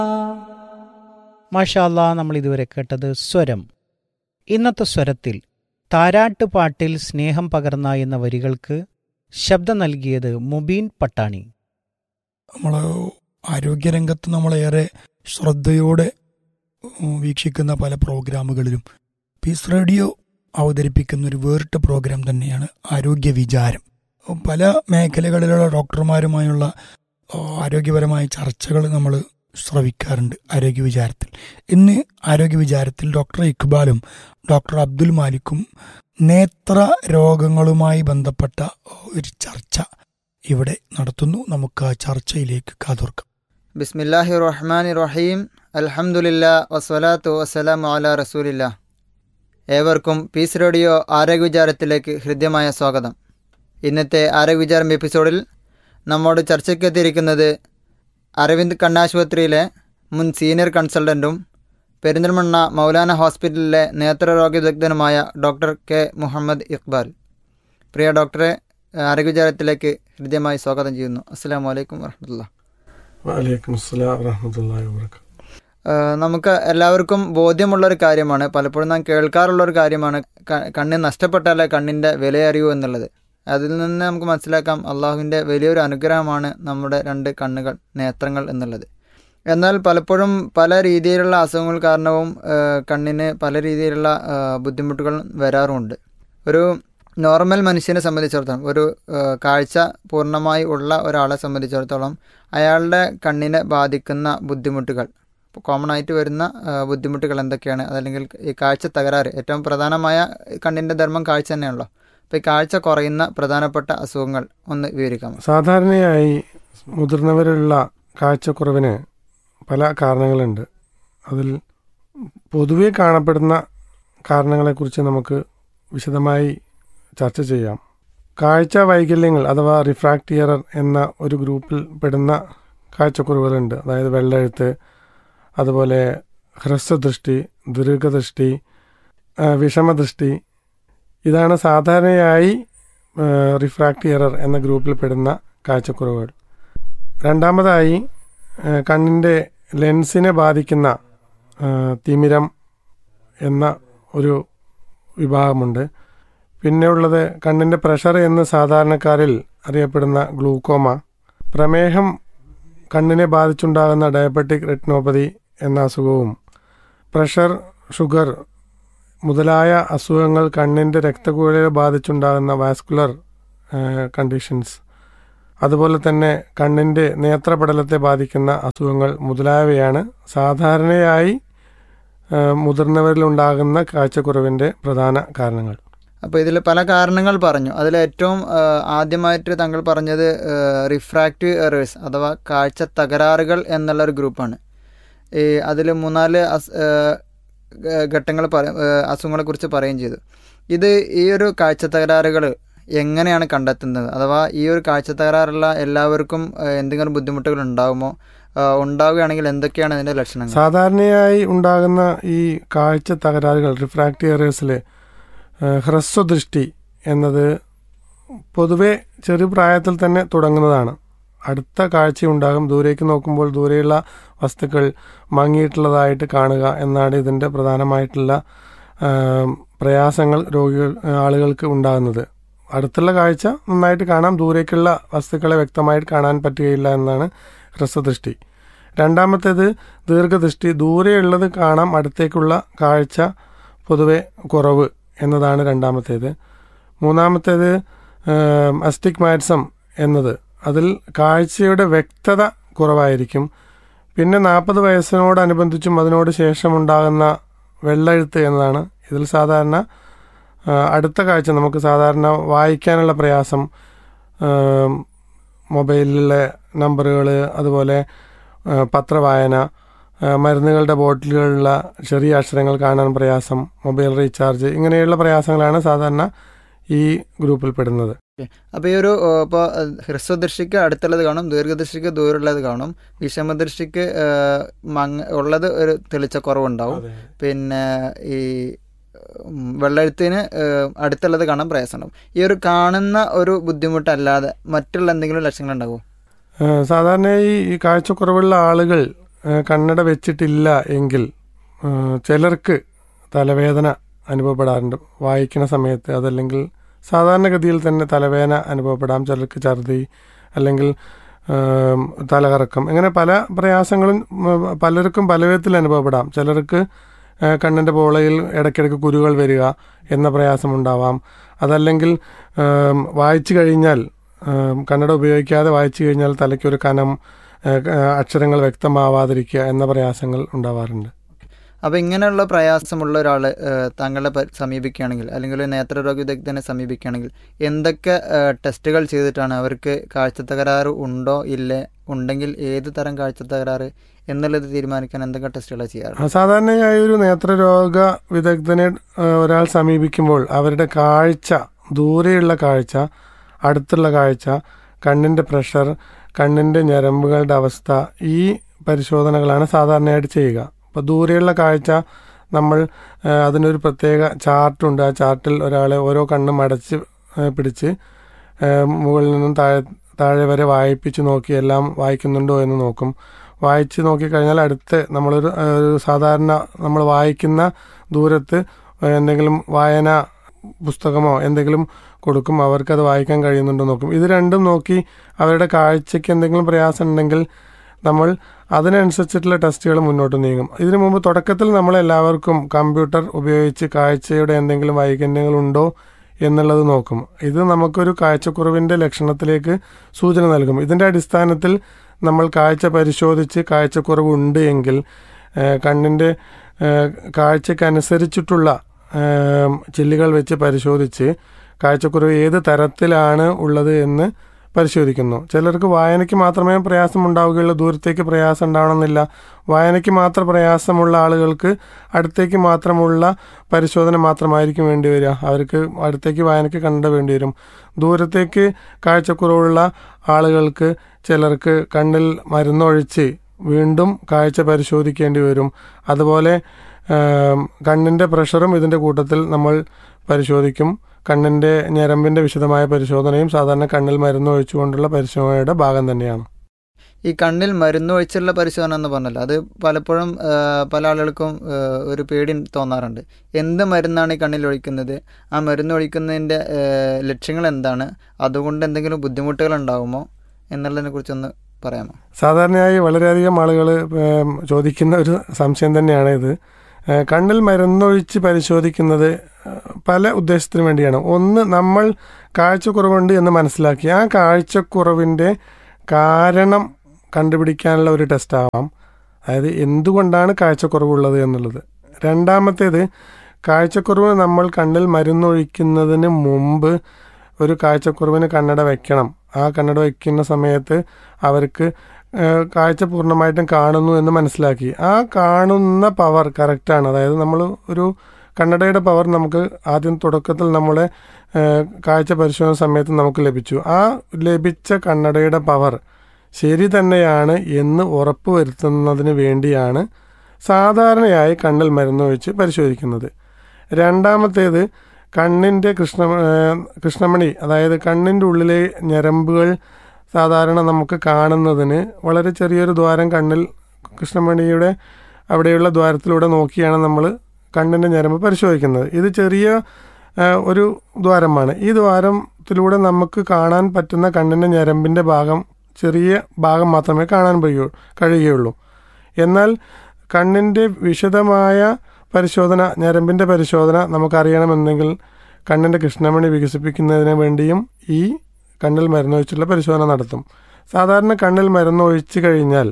മാഷാല്ല നമ്മൾ ഇതുവരെ കേട്ടത് സ്വരം ഇന്നത്തെ സ്വരത്തിൽ താരാട്ട് പാട്ടിൽ സ്നേഹം പകർന്ന എന്ന വരികൾക്ക് ശബ്ദം നൽകിയത് മുബീൻ പട്ടാണി നമ്മൾ ആരോഗ്യരംഗത്ത് നമ്മളേറെ ശ്രദ്ധയോടെ ഉം, വീക്ഷിക്കുന്ന പല പ്രോഗ്രാമുകളിലും പീസ് റേഡിയോ അവതരിപ്പിക്കുന്ന ഒരു വേറിട്ട പ്രോഗ്രാം തന്നെയാണ് ആരോഗ്യ വിചാരം പല മേഖലകളിലുള്ള ഡോക്ടർമാരുമായുള്ള ആ, ആരോഗ്യപരമായ ചർച്ചകൾ നമ്മൾ ശ്രവിക്കാറുണ്ട് ആരോഗ്യ വിചാരത്തിൽ ഇന്ന് ആരോഗ്യ വിചാരത്തിൽ ഡോക്ടർ ഇക്ബാലും ഡോക്ടർ അബ്ദുൽ മാലിക്കും നേത്ര രോഗങ്ങളുമായി ബന്ധപ്പെട്ട ഒരു ചർച്ച ഇവിടെ നടത്തുന്നു നമുക്ക് ആ ചർച്ചയിലേക്ക് കാതോർക്കാം ബിസ്മില്ലാഹി റഹ്മാൻ റഹീം അൽഹംദുലില്ലാ വസ്സലാത്തു വസ്സലാമു അല റസൂലില്ല ഏവർക്കും പീസ് റേഡിയോ ആരോഗ്യ വിചാരത്തിലേക്ക് ഹൃദ്യമായ സ്വാഗതം ഇന്നത്തെ ആരോഗ്യ വിചാരം എപ്പിസോഡിൽ നമ്മോട് ചർച്ചയ്ക്കെത്തിയിരിക്കുന്നത് അരവിന്ദ് കണ്ണാശുപത്രിയിലെ മുൻ സീനിയർ കൺസൾട്ടൻറ്റും പെരിന്തൽമണ്ണ മൗലാന ഹോസ്പിറ്റലിലെ നേത്രരോഗ വിദഗ്ധനുമായ ഡോക്ടർ കെ മുഹമ്മദ് ഇക്ബാൽ പ്രിയ ഡോക്ടറെ ആരോഗ്യ വിചാരത്തിലേക്ക് ഹൃദ്യമായി സ്വാഗതം ചെയ്യുന്നു അസ്സാം വലൈക്കും വർഹമത്തുള്ള വലൈക്കും അസ്സലാം വറഹമത്തല്ലാഹി വബറകാതുഹു ഏഹ് നമുക്ക് എല്ലാവർക്കും ബോധ്യമുള്ളൊരു കാര്യമാണ് പലപ്പോഴും നാം കേൾക്കാറുള്ളൊരു കാര്യമാണ് ക- കണ്ണ് നഷ്ടപ്പെട്ടാലേ കണ്ണിൻ്റെ വിലയറിയൂ എന്നുള്ളത് അതിൽ നിന്ന് നമുക്ക് മനസ്സിലാക്കാം അള്ളാഹുവിൻ്റെ വലിയൊരു അനുഗ്രഹമാണ് നമ്മുടെ രണ്ട് കണ്ണുകൾ നേത്രങ്ങൾ എന്നുള്ളത് എന്നാൽ പലപ്പോഴും പല രീതിയിലുള്ള അസുഖങ്ങൾ കാരണവും ഏഹ് കണ്ണിന് പല രീതിയിലുള്ള ഏഹ് ബുദ്ധിമുട്ടുകൾ വരാറുമുണ്ട് ഒരു നോർമൽ മനുഷ്യനെ സംബന്ധിച്ചിടത്തോളം ഒരു ഏഹ് കാഴ്ച പൂർണ്ണമായി ഉള്ള ഒരാളെ സംബന്ധിച്ചിടത്തോളം അയാളുടെ കണ്ണിനെ ബാധിക്കുന്ന ബുദ്ധിമുട്ടുകൾ കോമൺ ആയിട്ട് വരുന്ന ആ, ബുദ്ധിമുട്ടുകൾ എന്തൊക്കെയാണ് അതല്ലെങ്കിൽ ഈ കാഴ്ച തകരാറ് ഏറ്റവും പ്രധാനമായ കണ്ണിൻ്റെ ധർമ്മം കാഴ്ച തന്നെയാണല്ലോ അപ്പോൾ ഈ കാഴ്ച കുറയുന്ന പ്രധാനപ്പെട്ട അസുഖങ്ങൾ ഒന്ന് വിവരിക്കാമോ സാധാരണയായി മുതിർന്നവരുള്ള കാഴ്ചക്കുറവിന് പല കാരണങ്ങളുണ്ട് അതിൽ പൊതുവെ കാണപ്പെടുന്ന കാരണങ്ങളെക്കുറിച്ച് നമുക്ക് വിശദമായി ചർച്ച ചെയ്യാം കാഴ്ച വൈകല്യങ്ങൾ അഥവാ റിഫ്രാക്ട് ഇയറർ എന്ന ഒരു ഗ്രൂപ്പിൽ പെടുന്ന കാഴ്ചക്കുറവുകളുണ്ട് അതായത് വെള്ളെഴുത്ത് അതുപോലെ ഹ്രസ്വദൃഷ്ടി ദീർഘദൃഷ്ടി ആ, വിഷമദൃഷ്ടി ഇതാണ് സാധാരണയായി റിഫ്രാക്ട് ഇയറർ എന്ന ഗ്രൂപ്പിൽ പെടുന്ന കാഴ്ചക്കുറവുകൾ രണ്ടാമതായി ആ, കണ്ണിൻ്റെ ലെൻസിനെ ബാധിക്കുന്ന ആ, തിമിരം എന്ന ഒരു വിഭാഗമുണ്ട് പിന്നെ ഉള്ളത് കണ്ണിൻ്റെ പ്രഷർ എന്ന് സാധാരണക്കാരിൽ അറിയപ്പെടുന്ന ഗ്ലൂക്കോമ പ്രമേഹം കണ്ണിനെ ബാധിച്ചുണ്ടാകുന്ന ഡയബറ്റിക് റെറ്റിനോപ്പതി എന്ന അസുഖവും പ്രഷർ ഷുഗർ മുതലായ അസുഖങ്ങൾ കണ്ണിൻ്റെ രക്തക്കുഴലിനെ ബാധിച്ചുണ്ടാകുന്ന വാസ്കുലർ കണ്ടീഷൻസ് അതുപോലെ തന്നെ കണ്ണിൻ്റെ നേത്രപടലത്തെ ബാധിക്കുന്ന അസുഖങ്ങൾ മുതലായവയാണ് സാധാരണയായി ആ, മുതിർന്നവരിലുണ്ടാകുന്ന കാഴ്ചക്കുറവിൻ്റെ പ്രധാന കാരണങ്ങൾ അപ്പോൾ ഇതിൽ പല കാരണങ്ങൾ പറഞ്ഞു അതിൽ ഏറ്റവും ആ, ആദ്യമായിട്ട് താങ്കൾ പറഞ്ഞത് റിഫ്രാക്റ്റീവ് എറേഴ്സ് അഥവാ കാഴ്ച തകരാറുകൾ എന്നുള്ള ഒരു ഗ്രൂപ്പാണ് ഈ അതിൽ മൂന്നാല് അസ് ഘട്ടങ്ങൾ പറ അസുഖങ്ങളെ കുറിച്ച് പറയുകയും ചെയ്തു ഇത് ഈ ഒരു കാഴ്ച തകരാറുകൾ എങ്ങനെയാണ് കണ്ടെത്തുന്നത് അഥവാ ഈ ഒരു കാഴ്ച തകരാറുള്ള എല്ലാവർക്കും ആ, എന്തെങ്കിലും ബുദ്ധിമുട്ടുകൾ ഉണ്ടാകുമോ ആ, ഉണ്ടാവുകയാണെങ്കിൽ എന്തൊക്കെയാണ് അതിൻ്റെ ലക്ഷണങ്ങൾ സാധാരണയായി ഉണ്ടാകുന്ന ഈ കാഴ്ച തകരാറുകൾ റിഫ്രാക്റ്റീവ് എറേഴ്സിൽ ഹ്രസ്വദൃഷ്ടി എന്നത് പൊതുവെ ചെറുപ്രായത്തിൽ തന്നെ തുടങ്ങുന്നതാണ് അടുത്ത കാഴ്ചയുണ്ടാകും ദൂരേക്ക് നോക്കുമ്പോൾ ദൂരെയുള്ള വസ്തുക്കൾ മങ്ങിയിട്ടുള്ളതായിട്ട് കാണുക എന്നാണ് ഇതിൻ്റെ പ്രധാനമായിട്ടുള്ള ആ, പ്രയാസങ്ങൾ രോഗികൾ ആളുകൾക്ക് ഉണ്ടാകുന്നത് അടുത്തുള്ള കാഴ്ച നന്നായിട്ട് കാണാം ദൂരേക്കുള്ള വസ്തുക്കളെ വ്യക്തമായിട്ട് കാണാൻ പറ്റുകയില്ല എന്നാണ് ഹ്രസ്വദൃഷ്ടി രണ്ടാമത്തേത് ദീർഘദൃഷ്ടി ദൂരെയുള്ളത് കാണാം അടുത്തേക്കുള്ള കാഴ്ച പൊതുവെ കുറവ് എന്നതാണ് രണ്ടാമത്തേത് മൂന്നാമത്തേത് അസ്റ്റിഗ്മാറ്റിസം എന്നത് അതിൽ കാഴ്ചയുടെ വ്യക്തത കുറവായിരിക്കും പിന്നെ നാൽപ്പത് വയസ്സിനോടനുബന്ധിച്ചും അതിനോട് ശേഷമുണ്ടാകുന്ന വെള്ളെഴുത്ത് എന്നതാണ് ഇതിൽ സാധാരണ ആ, അടുത്ത കാഴ്ച നമുക്ക് സാധാരണ വായിക്കാനുള്ള പ്രയാസം ആം, മൊബൈലിലെ നമ്പറുകൾ അതുപോലെ ആ, പത്രവായന ആ, മരുന്നുകളുടെ ബോട്ടിലുകളിലുള്ള ചെറിയ അക്ഷരങ്ങൾ കാണാൻ പ്രയാസം മൊബൈൽ റീചാർജ് ഇങ്ങനെയുള്ള പ്രയാസങ്ങളാണ് സാധാരണ ഈ ഗ്രൂപ്പിൽ പെടുന്നത് അപ്പോൾ ഈ ഒരു ഇപ്പോൾ ഹ്രസ്വദൃഷ്ടിക്ക് അടുത്തുള്ളത് കാണും ദീർഘദൃഷ്ടിക്ക് ദൂരമുള്ളത് കാണും വിഷമദൃഷ്ടിക്ക് ആ, മങ്ങ ഉള്ളത് ഒരു തെളിച്ച കുറവുണ്ടാവും പിന്നെ ഈ ഉം, വെള്ളെഴുത്തിന് ആ, അടുത്തുള്ളത് കാണാൻ പ്രയാസമുണ്ടാവും ഈ ഒരു കാണുന്ന ഒരു ബുദ്ധിമുട്ടല്ലാതെ മറ്റുള്ള എന്തെങ്കിലും ലക്ഷണങ്ങൾ ഉണ്ടാകുമോ ആ, സാധാരണയായി ഈ കാഴ്ചക്കുറവുള്ള ആളുകൾ ഏഹ്, കണ്ണട വെച്ചിട്ടില്ല എങ്കിൽ ഏഹ്, ചിലർക്ക് തലവേദന അനുഭവപ്പെടാറുണ്ട് വായിക്കുന്ന സമയത്ത് അതല്ലെങ്കിൽ സാധാരണഗതിയിൽ തന്നെ തലവേദന അനുഭവപ്പെടാം ചിലർക്ക് ഛർദി അല്ലെങ്കിൽ ഏം, തലകറക്കം ഇങ്ങനെ പല പ്രയാസങ്ങളും ഉം, പലർക്കും പല വിധത്തിൽ അനുഭവപ്പെടാം ചിലർക്ക് ഏഹ്, കണ്ണിൻ്റെ പോളയിൽ ഇടയ്ക്കിടയ്ക്ക് കുരുകൾ വരിക എന്ന പ്രയാസമുണ്ടാവാം അതല്ലെങ്കിൽ ഏം, വായിച്ചു കഴിഞ്ഞാൽ ഏം, കണ്ണട ഉപയോഗിക്കാതെ വായിച്ചു കഴിഞ്ഞാൽ തലയ്ക്കൊരു കനം ഏഹ്, ഏഹ്, അക്ഷരങ്ങൾ വ്യക്തമാവാതിരിക്കുക എന്ന പ്രയാസങ്ങൾ ഉണ്ടാവാറുണ്ട് അപ്പോൾ ഇങ്ങനെയുള്ള പ്രയാസമുള്ള ഒരാൾ താങ്കളെ പ- സമീപിക്കുകയാണെങ്കിൽ അല്ലെങ്കിൽ ഒരു നേത്രരോഗ വിദഗ്ധനെ സമീപിക്കുകയാണെങ്കിൽ എന്തൊക്കെ ഏഹ്, ടെസ്റ്റുകൾ ചെയ്തിട്ടാണ് അവർക്ക് കാഴ്ച തകരാറ് ഉണ്ടോ ഇല്ലേ ഉണ്ടെങ്കിൽ ഏത് തരം കാഴ്ച തകരാറ് എന്നുള്ളത് തീരുമാനിക്കാൻ എന്തൊക്കെ ടെസ്റ്റുകളാണ് ചെയ്യാറ് ആ, സാധാരണയായി ഒരു നേത്രരോഗ വിദഗ്ധനെ ആ, ഒരാൾ സമീപിക്കുമ്പോൾ അവരുടെ കാഴ്ച ദൂരെയുള്ള കാഴ്ച അടുത്തുള്ള കാഴ്ച കണ്ണിൻ്റെ പ്രഷർ കണ്ണിൻ്റെ ഞരമ്പുകളുടെ അവസ്ഥ ഈ പരിശോധനകളാണ് സാധാരണയായിട്ട് ചെയ്യുക അപ്പോൾ ദൂരെയുള്ള കാഴ്ച നമ്മൾ ആ, അതിനൊരു പ്രത്യേക ചാർട്ടുണ്ട് ആ ചാർട്ടിൽ ഒരാളെ ഓരോ കണ്ണും അടച്ച് ആ, പിടിച്ച് ആ, മുകളിൽ നിന്നും താഴെ താഴെ വരെ വായിപ്പിച്ച് നോക്കി എല്ലാം വായിക്കുന്നുണ്ടോ എന്ന് നോക്കും വായിച്ച് നോക്കിക്കഴിഞ്ഞാൽ അടുത്ത് നമ്മളൊരു ആ, ഒരു സാധാരണ നമ്മൾ വായിക്കുന്ന ദൂരത്ത് എന്തെങ്കിലും വായന പുസ്തകമോ എന്തെങ്കിലും കൊടുക്കും അവർക്കത് വായിക്കാൻ കഴിയുന്നുണ്ടോ നോക്കും ഇത് രണ്ടും നോക്കി അവരുടെ കാഴ്ചയ്ക്ക് എന്തെങ്കിലും പ്രയാസം ഉണ്ടെങ്കിൽ നമ്മൾ അതിനനുസരിച്ചിട്ടുള്ള ടെസ്റ്റുകൾ മുന്നോട്ട് നീങ്ങും ഇതിനു മുമ്പ് തുടക്കത്തിൽ നമ്മൾ എല്ലാവർക്കും കമ്പ്യൂട്ടർ ഉപയോഗിച്ച് കാഴ്ചയുടെ എന്തെങ്കിലും വൈകല്യങ്ങളുണ്ടോ എന്നുള്ളത് നോക്കും ഇത് നമുക്കൊരു കാഴ്ചക്കുറവിൻ്റെ ലക്ഷണത്തിലേക്ക് സൂചന നൽകും ഇതിൻ്റെ അടിസ്ഥാനത്തിൽ നമ്മൾ കാഴ്ച പരിശോധിച്ച് കാഴ്ചക്കുറവ് ഉണ്ട് എങ്കിൽ ഏഹ്, കണ്ണിൻ്റെ ഏഹ്, കാഴ്ചക്കനുസരിച്ചിട്ടുള്ള ഏഹ്, ചില്ലുകൾ വെച്ച് പരിശോധിച്ച് കാഴ്ചക്കുറവ് ഏത് തരത്തിലാണ് ഉള്ളത് എന്ന് പരിശോധിക്കുന്നു ചിലർക്ക് വായനയ്ക്ക് മാത്രമേ പ്രയാസം ഉണ്ടാവുകയുള്ളൂ ദൂരത്തേക്ക് പ്രയാസം ഉണ്ടാവണമെന്നില്ല വായനയ്ക്ക് മാത്രം പ്രയാസമുള്ള ആളുകൾക്ക് അടുത്തേക്ക് മാത്രമുള്ള പരിശോധന മാത്രമായിരിക്കും വേണ്ടി വരിക അവർക്ക് അടുത്തേക്ക് വായനയ്ക്ക് കണ്ട വേണ്ടി വരും ദൂരത്തേക്ക് കാഴ്ചക്കുറവുള്ള ആളുകൾക്ക് ചിലർക്ക് കണ്ണിൽ മരുന്നൊഴിച്ച് വീണ്ടും കാഴ്ച പരിശോധിക്കേണ്ടി വരും അതുപോലെ കണ്ണിൻ്റെ പ്രഷറും ഇതിൻ്റെ കൂട്ടത്തിൽ നമ്മൾ പരിശോധിക്കും കണ്ണിൻ്റെ ഞരമ്പിൻ്റെ വിശദമായ പരിശോധനയും സാധാരണ കണ്ണിൽ മരുന്ന് ഒഴിച്ചുകൊണ്ടുള്ള പരിശോധനയുടെ ഭാഗം തന്നെയാണ് ഈ കണ്ണിൽ മരുന്ന് ഒഴിച്ചുള്ള പരിശോധന എന്ന് പറഞ്ഞല്ലോ അത് പലപ്പോഴും ആ, പല ആളുകൾക്കും ആ, ഒരു പേടി തോന്നാറുണ്ട് എന്ത് മരുന്നാണ് ഈ കണ്ണിൽ ഒഴിക്കുന്നത് ആ മരുന്ന് ഒഴിക്കുന്നതിൻ്റെ ആ, ലക്ഷ്യങ്ങൾ എന്താണ് അതുകൊണ്ട് എന്തെങ്കിലും ബുദ്ധിമുട്ടുകൾ ഉണ്ടാകുമോ എന്നുള്ളതിനെ കുറിച്ചൊന്ന് പറയാമോ സാധാരണയായി വളരെയധികം ആളുകൾ ചോദിക്കുന്ന ഒരു സംശയം തന്നെയാണ് ഇത് ഏഹ് കണ്ണിൽ മരുന്നൊഴിച്ച് പരിശോധിക്കുന്നത് ഏഹ് പല ഉദ്ദേശത്തിനു വേണ്ടിയാണ് ഒന്ന് നമ്മൾ കാഴ്ചക്കുറവുണ്ട് എന്ന് മനസ്സിലാക്കി ആ കാഴ്ചക്കുറവിൻ്റെ കാരണം കണ്ടുപിടിക്കാനുള്ള ഒരു ടെസ്റ്റ് ആവാം അതായത് എന്തുകൊണ്ടാണ് കാഴ്ചക്കുറവുള്ളത് എന്നുള്ളത് രണ്ടാമത്തേത് കാഴ്ചക്കുറവ് നമ്മൾ കണ്ണിൽ മരുന്നൊഴിക്കുന്നതിന് മുമ്പ് ഒരു കാഴ്ചക്കുറവിന് കണ്ണട വെക്കണം ആ കണ്ണട വയ്ക്കുന്ന സമയത്ത് അവർക്ക് ഏഹ്, കാഴ്ച പൂർണ്ണമായിട്ടും കാണുന്നു എന്ന് മനസ്സിലാക്കി ആ കാണുന്ന പവർ കറക്റ്റാണ് അതായത് നമ്മൾ ഒരു കണ്ണടയുടെ പവർ നമുക്ക് ആദ്യം തുടക്കത്തിൽ നമ്മുടെ ഏഹ്, കാഴ്ച പരിശോധന സമയത്ത് നമുക്ക് ലഭിച്ചു ആ ലഭിച്ച കണ്ണടയുടെ പവർ ശരി തന്നെയാണ് എന്ന് ഉറപ്പ് വരുത്തുന്നതിന് വേണ്ടിയാണ് സാധാരണയായി കണ്ണിൽ മരുന്നൊഴിച്ച് പരിശോധിക്കുന്നത് രണ്ടാമത്തേത് കണ്ണിൻ്റെ കൃഷ്ണ ഏഹ് കൃഷ്ണമണി അതായത് കണ്ണിൻ്റെ ഉള്ളിലെ ഞരമ്പുകൾ സാധാരണ നമുക്ക് കാണുന്നതിന് വളരെ ചെറിയൊരു ദ്വാരം കണ്ണിൽ കൃഷ്ണമണിയുടെ അവിടെയുള്ള ദ്വാരത്തിലൂടെ നോക്കിയാണ് നമ്മൾ കണ്ണിൻ്റെ ഞരമ്പ് പരിശോധിക്കുന്നത് ഇത് ചെറിയ ഏഹ്, ഒരു ദ്വാരമാണ് ഈ ദ്വാരത്തിലൂടെ നമുക്ക് കാണാൻ പറ്റുന്ന കണ്ണിൻ്റെ ഞരമ്പിൻ്റെ ഭാഗം ചെറിയ ഭാഗം മാത്രമേ കാണാൻ കഴിയൂ കഴിയുകയുള്ളൂ എന്നാൽ കണ്ണിൻ്റെ വിശദമായ പരിശോധന ഞരമ്പിൻ്റെ പരിശോധന നമുക്കറിയണമെന്നെങ്കിൽ കണ്ണിൻ്റെ കൃഷ്ണമണി വികസിപ്പിക്കുന്നതിന് വേണ്ടിയും ഈ കണ്ണിൽ മരുന്നൊഴിച്ചുള്ള പരിശോധന നടത്തും സാധാരണ കണ്ണിൽ മരുന്നൊഴിച്ച് കഴിഞ്ഞാൽ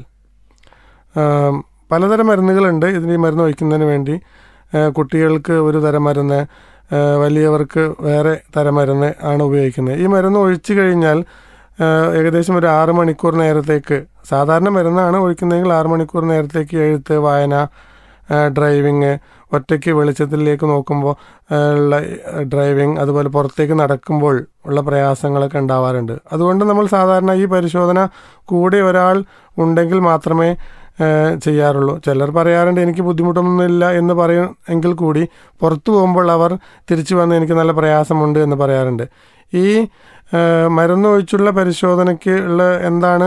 ആം, പലതരം മരുന്നുകളുണ്ട് ഇതിന് ഈ മരുന്ന് ഒഴിക്കുന്നതിന് വേണ്ടി ആ, കുട്ടികൾക്ക് ഒരു തരം മരുന്ന് ആ, വലിയവർക്ക് വേറെ തരം മരുന്ന് ആണ് ഉപയോഗിക്കുന്നത് ഈ മരുന്ന് ഒഴിച്ചു കഴിഞ്ഞാൽ ആ, ഏകദേശം ഒരു ആറ് മണിക്കൂർ നേരത്തേക്ക് സാധാരണ മരുന്നാണ് ഒഴിക്കുന്നതെങ്കിൽ ആറ് മണിക്കൂർ നേരത്തേക്ക് എഴുത്ത് വായന ആ, ഡ്രൈവിങ് ഒറ്റയ്ക്ക് വെളിച്ചത്തിലേക്ക് നോക്കുമ്പോൾ ആ, ഉള്ള ഡ്രൈവിങ് അതുപോലെ പുറത്തേക്ക് നടക്കുമ്പോൾ ഉള്ള പ്രയാസങ്ങളൊക്കെ ഉണ്ടാവാറുണ്ട് അതുകൊണ്ട് നമ്മൾ സാധാരണ ഈ പരിശോധന കൂടെ ഒരാൾ ഉണ്ടെങ്കിൽ മാത്രമേ ആ, ചെയ്യാറുള്ളൂ ചിലർ പറയാറുണ്ട് എനിക്ക് ബുദ്ധിമുട്ടൊന്നുമില്ല എന്ന് പറയും എങ്കിൽ കൂടി പുറത്തു പോകുമ്പോൾ അവർ തിരിച്ചു വന്ന് എനിക്ക് നല്ല പ്രയാസമുണ്ട് എന്ന് പറയാറുണ്ട് ഈ ആ, മരുന്ന് ഒഴിച്ചുള്ള പരിശോധനയ്ക്ക് ഉള്ള എന്താണ്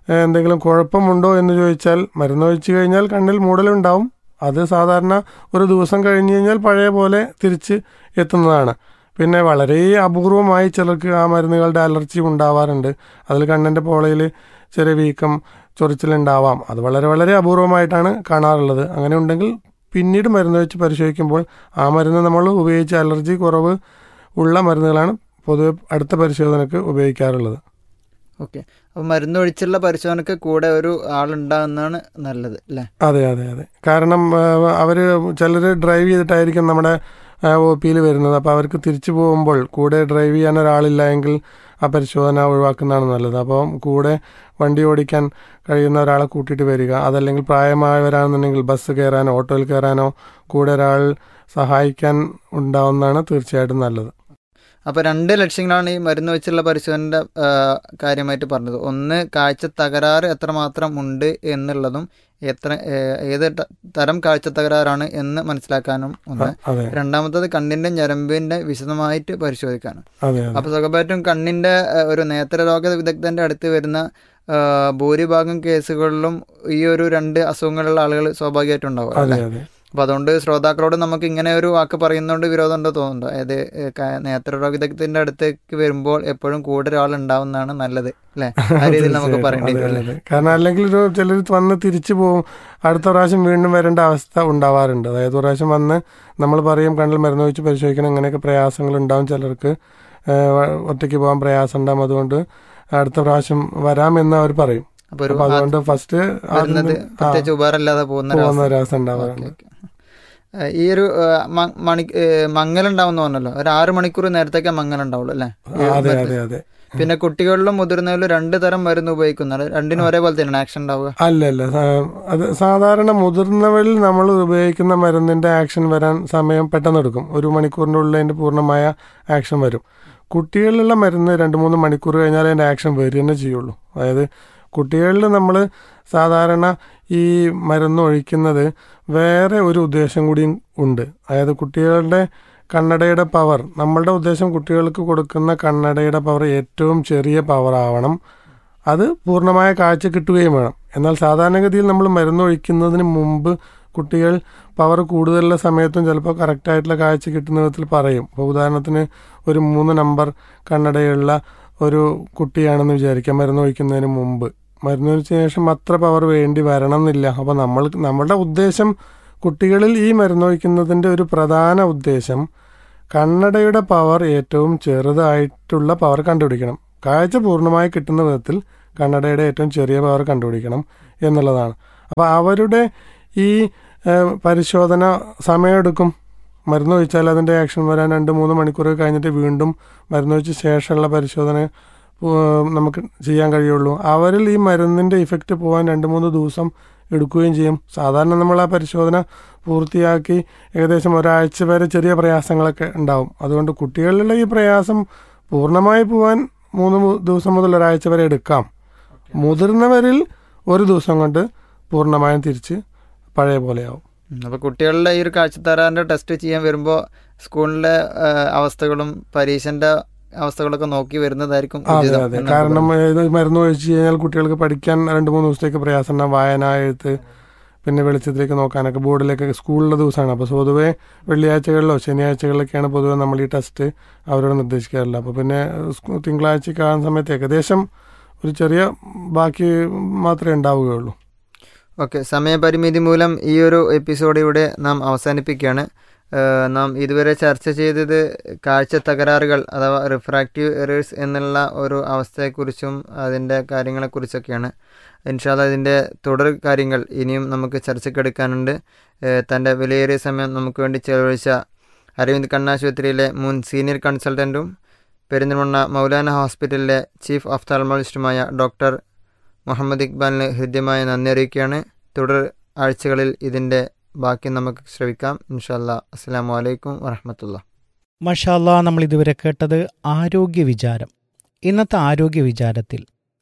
ഏഹ്, എന്തെങ്കിലും കുഴപ്പമുണ്ടോ എന്ന് ചോദിച്ചാൽ മരുന്നൊഴിച്ച് കഴിഞ്ഞാൽ കണ്ണിൽ മൂടലുണ്ടാവും അത് സാധാരണ ഒരു ദിവസം കഴിഞ്ഞ് കഴിഞ്ഞാൽ പഴയ പോലെ തിരിച്ച് എത്തുന്നതാണ് പിന്നെ വളരെ അപൂർവമായി ചിലർക്ക് ആ മരുന്നുകളുടെ അലർജി ഉണ്ടാവാറുണ്ട് അതിൽ കണ്ണിൻ്റെ പോളയിൽ ചെറിയ വീക്കം ചൊറിച്ചിലുണ്ടാവാം അത് വളരെ വളരെ അപൂർവമായിട്ടാണ് കാണാറുള്ളത് അങ്ങനെ ഉണ്ടെങ്കിൽ പിന്നീട് മരുന്ന് വെച്ച് പരിശോധിക്കുമ്പോൾ ആ മരുന്ന് നമ്മൾ ഉപയോഗിച്ച അലർജി കുറവ് ഉള്ള മരുന്നുകളാണ് പൊതുവെ അടുത്ത പരിശോധനയ്ക്ക് ഉപയോഗിക്കാറുള്ളത് ഓക്കെ അപ്പോൾ മരുന്നൊഴിച്ചുള്ള പരിശോധനയ്ക്ക് കൂടെ ഒരു ആളുണ്ടാകുന്നതാണ് നല്ലത് അല്ലേ അതെ അതെ അതെ കാരണം അവർ ചിലർ ഡ്രൈവ് ചെയ്തിട്ടായിരിക്കും നമ്മുടെ ഒ പിയിൽ വരുന്നത് അപ്പോൾ അവർക്ക് തിരിച്ചു പോകുമ്പോൾ കൂടെ ഡ്രൈവ് ചെയ്യാൻ ഒരാളില്ല എങ്കിൽ ആ പരിശോധന ഒഴിവാക്കുന്നതാണ് നല്ലത് അപ്പോൾ കൂടെ വണ്ടി ഓടിക്കാൻ കഴിയുന്ന ഒരാളെ കൂട്ടിയിട്ട് വരിക അതല്ലെങ്കിൽ പ്രായമായവരാണെന്നുണ്ടെങ്കിൽ ബസ് കയറാനോ ഓട്ടോയിൽ കയറാനോ കൂടെ ഒരാൾ സഹായിക്കാൻ ഉണ്ടാവുന്നതാണ് തീർച്ചയായിട്ടും നല്ലത് അപ്പോൾ രണ്ട് ലക്ഷ്യങ്ങളാണ് ഈ മരുന്ന് വെച്ചുള്ള പരിശോധനയുടെ ആ, കാര്യമായിട്ട് പറഞ്ഞത് ഒന്ന് കാഴ്ച തകരാറ് എത്രമാത്രം ഉണ്ട് എന്നുള്ളതും എത്ര ഏ, ഏത് ത- തരം കാഴ്ച തകരാറാണ് എന്ന് മനസ്സിലാക്കാനും ഒന്ന് അതെ രണ്ടാമത്തത് കണ്ണിന്റെ ഞരമ്പിന്റെ വിശദമായിട്ട് പരിശോധിക്കാനും അതെ അതെ അപ്പോൾ സ്വാഭാവികമായിട്ടും കണ്ണിന്റെ ആ, ഒരു നേത്രരോഗ വിദഗ്ധന്റെ അടുത്ത് വരുന്ന ആ, ഭൂരിഭാഗം കേസുകളിലും ഈ ഒരു രണ്ട് അസുഖങ്ങളുള്ള ആളുകൾ സ്വാഭാവികമായിട്ടും ഉണ്ടാവും അതെ അല്ലേ അതെ അപ്പൊ അതുകൊണ്ട് ശ്രോതാക്കളോട് നമുക്ക് ഇങ്ങനെ ഒരു വാക്ക് പറയുന്നതുകൊണ്ട് വിരോധം ഉണ്ടോ തോന്നുന്നുണ്ടോ അതായത് ഏഹ്, ക- നേത്രരോഗ വിദഗ്ധത്തിന്റെ അടുത്തേക്ക് വരുമ്പോൾ എപ്പോഴും കൂടെ ഒരാൾ ഉണ്ടാവുന്നതാണ് നല്ലത് അല്ലെ ആ രീതിയിൽ നമുക്ക് തീർച്ചയായിട്ടും. പറയേണ്ടി അതെ, വരും അതെ, അല്ലേ അതെ. കാരണം അല്ലെങ്കിൽ ഒരു ചിലർ വന്ന് തിരിച്ചു പോകും അടുത്ത പ്രാവശ്യം വീണ്ടും വരേണ്ട അവസ്ഥ ഉണ്ടാവാറുണ്ട് അതായത് ഒരു പ്രാവശ്യം വന്ന് നമ്മൾ പറയും കണ്ണിൽ മരുന്ന് വെച്ച് പരിശോധിക്കണം ഇങ്ങനെയൊക്കെ പ്രയാസങ്ങൾ ഉണ്ടാവും ചിലർക്ക് ഏഹ്, ഒറ്റയ്ക്ക് പോകാൻ പ്രയാസം ഉണ്ടാവും അതുകൊണ്ട് അടുത്ത പ്രാവശ്യം വരാമെന്ന് അവർ പറയും അപ്പൊ ഒരു അപ്പൊ അതുകൊണ്ട് ഫസ്റ്റ് വരുന്നത് പ്രത്യേകിച്ച് ഉപകാരമില്ലാതെ പോകുന്ന ഒരു പോകുന്ന അവസ്ഥ. ഒരു അവസ്ഥ ഉണ്ടാവാറുണ്ട് ഓക്കേ, ഓക്കേ. ഏഹ്, ഈ ഒരു ഏഹ്, മ- മണി ഏഹ്, മങ്ങലുണ്ടാവുന്ന പറഞ്ഞല്ലോ ഒരു ആറ് മണിക്കൂർ നേരത്തേക്ക് മങ്ങലുണ്ടാവുള്ളൂ അല്ലേ ഈ അതെ മരുന്ന്. അതെ അതെ പിന്നെ കുട്ടികളിലും മുതിർന്നവരിലും രണ്ട് തരം മരുന്ന് ഉപയോഗിക്കുന്നുണ്ട് രണ്ടിനും ഒരേപോലെ തന്നെയാണ് ആക്ഷൻ ഉണ്ടാവുക അല്ല അല്ല സാ- അത് സാധാരണ മുതിർന്നവരിൽ നമ്മൾ ഉപയോഗിക്കുന്ന മരുന്നിന്റെ ആക്ഷൻ വരാൻ സമയം പെട്ടെന്ന് എടുക്കും ഒരു മണിക്കൂറിൻ്റെ ഉള്ളിൽ അതിന്റെ പൂർണ്ണമായ ആക്ഷൻ വരും കുട്ടികളിലുള്ള മരുന്ന് രണ്ട് മൂന്ന് മണിക്കൂർ കഴിഞ്ഞാൽ അതിന്റെ ആക്ഷൻ വരിക തന്നെ ചെയ്യുള്ളൂ അതായത് കുട്ടികളിൽ നമ്മൾ സാധാരണ ഈ മരുന്ന് ഒഴിക്കുന്നത് വേറെ ഒരു ഉദ്ദേശം കൂടി ഉണ്ട് അതായത് കുട്ടികളുടെ കണ്ണടയുടെ പവർ നമ്മളുടെ ഉദ്ദേശം കുട്ടികൾക്ക് കൊടുക്കുന്ന കണ്ണടയുടെ പവർ ഏറ്റവും ചെറിയ പവർ ആവണം അത് പൂർണ്ണമായ കാഴ്ച കിട്ടുകയും വേണം എന്നാൽ സാധാരണഗതിയിൽ നമ്മൾ മരുന്ന് ഒഴിക്കുന്നതിന് മുമ്പ് കുട്ടികൾ പവർ കൂടുതലുള്ള സമയത്തും ചിലപ്പോൾ കറക്റ്റായിട്ടുള്ള കാഴ്ച കിട്ടുന്ന വിധത്തിൽ പറയും ഇപ്പോൾ ഉദാഹരണത്തിന് ഒരു മൂന്ന് നമ്പർ കണ്ണടയുള്ള ഒരു കുട്ടിയാണെന്ന് വിചാരിക്കാം മരുന്ന് ഒഴിക്കുന്നതിന് മുമ്പ് മരുന്ന് ഒഴിച്ച ശേഷം അത്ര പവർ വേണ്ടി വരണം എന്നില്ല അപ്പോൾ നമ്മൾ നമ്മളുടെ ഉദ്ദേശം കുട്ടികളിൽ ഈ മരുന്ന് ഒഴിക്കുന്നതിൻ്റെ ഒരു പ്രധാന ഉദ്ദേശം കണ്ണടയുടെ പവർ ഏറ്റവും ചെറുതായിട്ടുള്ള പവർ കണ്ടുപിടിക്കണം കാഴ്ച പൂർണ്ണമായി കിട്ടുന്ന വിധത്തിൽ കണ്ണടയുടെ ഏറ്റവും ചെറിയ പവർ കണ്ടുപിടിക്കണം എന്നുള്ളതാണ് അപ്പോൾ അവരുടെ ഈ ഏഹ്, പരിശോധന സമയമെടുക്കും മരുന്ന് ഒഴിച്ചാൽ അതിൻ്റെ ആക്ഷൻ വരാൻ രണ്ട് മൂന്ന് മണിക്കൂർ കഴിഞ്ഞിട്ട് വീണ്ടും മരുന്ന് ഒഴിച്ച ശേഷമുള്ള പരിശോധന ഏഹ്, നമുക്ക് ചെയ്യാൻ കഴിയുള്ളൂ അവരിൽ ഈ മരുന്നിൻ്റെ ഇഫക്റ്റ് പോകാൻ രണ്ട് മൂന്ന് ദിവസം എടുക്കുകയും ചെയ്യും സാധാരണ നമ്മൾ ആ പരിശോധന പൂർത്തിയാക്കി ഏകദേശം ഒരാഴ്ച വരെ ചെറിയ പ്രയാസങ്ങളൊക്കെ ഉണ്ടാവും അതുകൊണ്ട് കുട്ടികളിലുള്ള ഈ പ്രയാസം പൂർണ്ണമായി പോകാൻ മൂന്ന് മു- ദിവസം മുതൽ ഒരാഴ്ച വരെ എടുക്കാം മുതിർന്നവരിൽ ഒരു ദിവസം കൊണ്ട് പൂർണ്ണമായും തിരിച്ച് പഴയ പോലെയാവും ഉം. അപ്പൊ കുട്ടികളുടെ ഈ ഒരു കാഴ്ചത്തരാറിന്റെ ടെസ്റ്റ് ചെയ്യാൻ വരുമ്പോൾ സ്കൂളിലെ ആ, അവസ്ഥകളും പരീക്ഷന്റെ അവസ്ഥകളൊക്കെ നോക്കി വരുന്നതായിരിക്കും അതെ ഉചിതം അതെ എന്നാണ് കാരണം ഇത് മരുന്ന് ഒഴിച്ച് കഴിഞ്ഞാൽ കുട്ടികൾക്ക് പഠിക്കാൻ രണ്ട് മൂന്ന് ദിവസത്തേക്ക് പ്രയാസം ഉണ്ടാവും വായന എഴുത്ത് പിന്നെ വെളിച്ചത്തിലേക്ക് നോക്കാനൊക്കെ ബോർഡിലേക്ക് സ്കൂളിലെ ദിവസമാണ് അപ്പോൾ പൊതുവേ വെള്ളിയാഴ്ചകളിലോ ശനിയാഴ്ചകളിലൊക്കെയാണ് പൊതുവെ നമ്മൾ ഈ ടെസ്റ്റ് അവരോട് നിർദ്ദേശിക്കാറില്ല അപ്പോൾ പിന്നെ സ്കൂ- തിങ്കളാഴ്ചയ്ക്ക് ആകുന്ന സമയത്ത് ഏകദേശം ഒരു ചെറിയ ബാക്കി മാത്രമേ ഉണ്ടാവുകയുള്ളൂ ഓക്കെ സമയപരിമിതി മൂലം ഈ ഒരു എപ്പിസോഡ് ഇവിടെ നാം അവസാനിപ്പിക്കുകയാണ് ഏഹ് നാം ഇതുവരെ ചർച്ച ചെയ്തത് കാഴ്ച തകരാറുകൾ അഥവാ റിഫ്രാക്റ്റീവ് എറേഴ്സ് എന്നുള്ള ഒരു അവസ്ഥയെക്കുറിച്ചും അതിൻ്റെ കാര്യങ്ങളെക്കുറിച്ചൊക്കെയാണ് ഇൻഷാല്ല ഇതിൻ്റെ തുടർ കാര്യങ്ങൾ ഇനിയും നമുക്ക് ചർച്ചയ്ക്കെടുക്കാനുണ്ട് ഏഹ് തൻ്റെ വിലയേറിയ സമയം നമുക്ക് വേണ്ടി ചെലവഴിച്ച അരവിന്ദ് കണ്ണാശുപത്രിയിലെ മുൻ സീനിയർ കൺസൾട്ടൻറ്റും പെരിന്തൽമണ്ണ മൗലാന ഹോസ്പിറ്റലിലെ ചീഫ് ഓഫ്താൽമോളജിസ്റ്റുമായ ഡോക്ടർ മുഹമ്മദ് ഇക്ബാലിന് ഹൃദ്യമായ നന്ദി അറിയിക്കുകയാണ് തുടർ ആഴ്ചകളിൽ ഇതിൻ്റെ ബാക്കി നമുക്ക് ശ്രവിക്കാം ഇൻഷാല്ല അസ്സാം വലൈക്കും വറഹമത്തുള്ള മഷാല്ല നമ്മൾ ഇതുവരെ കേട്ടത് ആരോഗ്യ വിചാരം ഇന്നത്തെ ആരോഗ്യ വിചാരത്തിൽ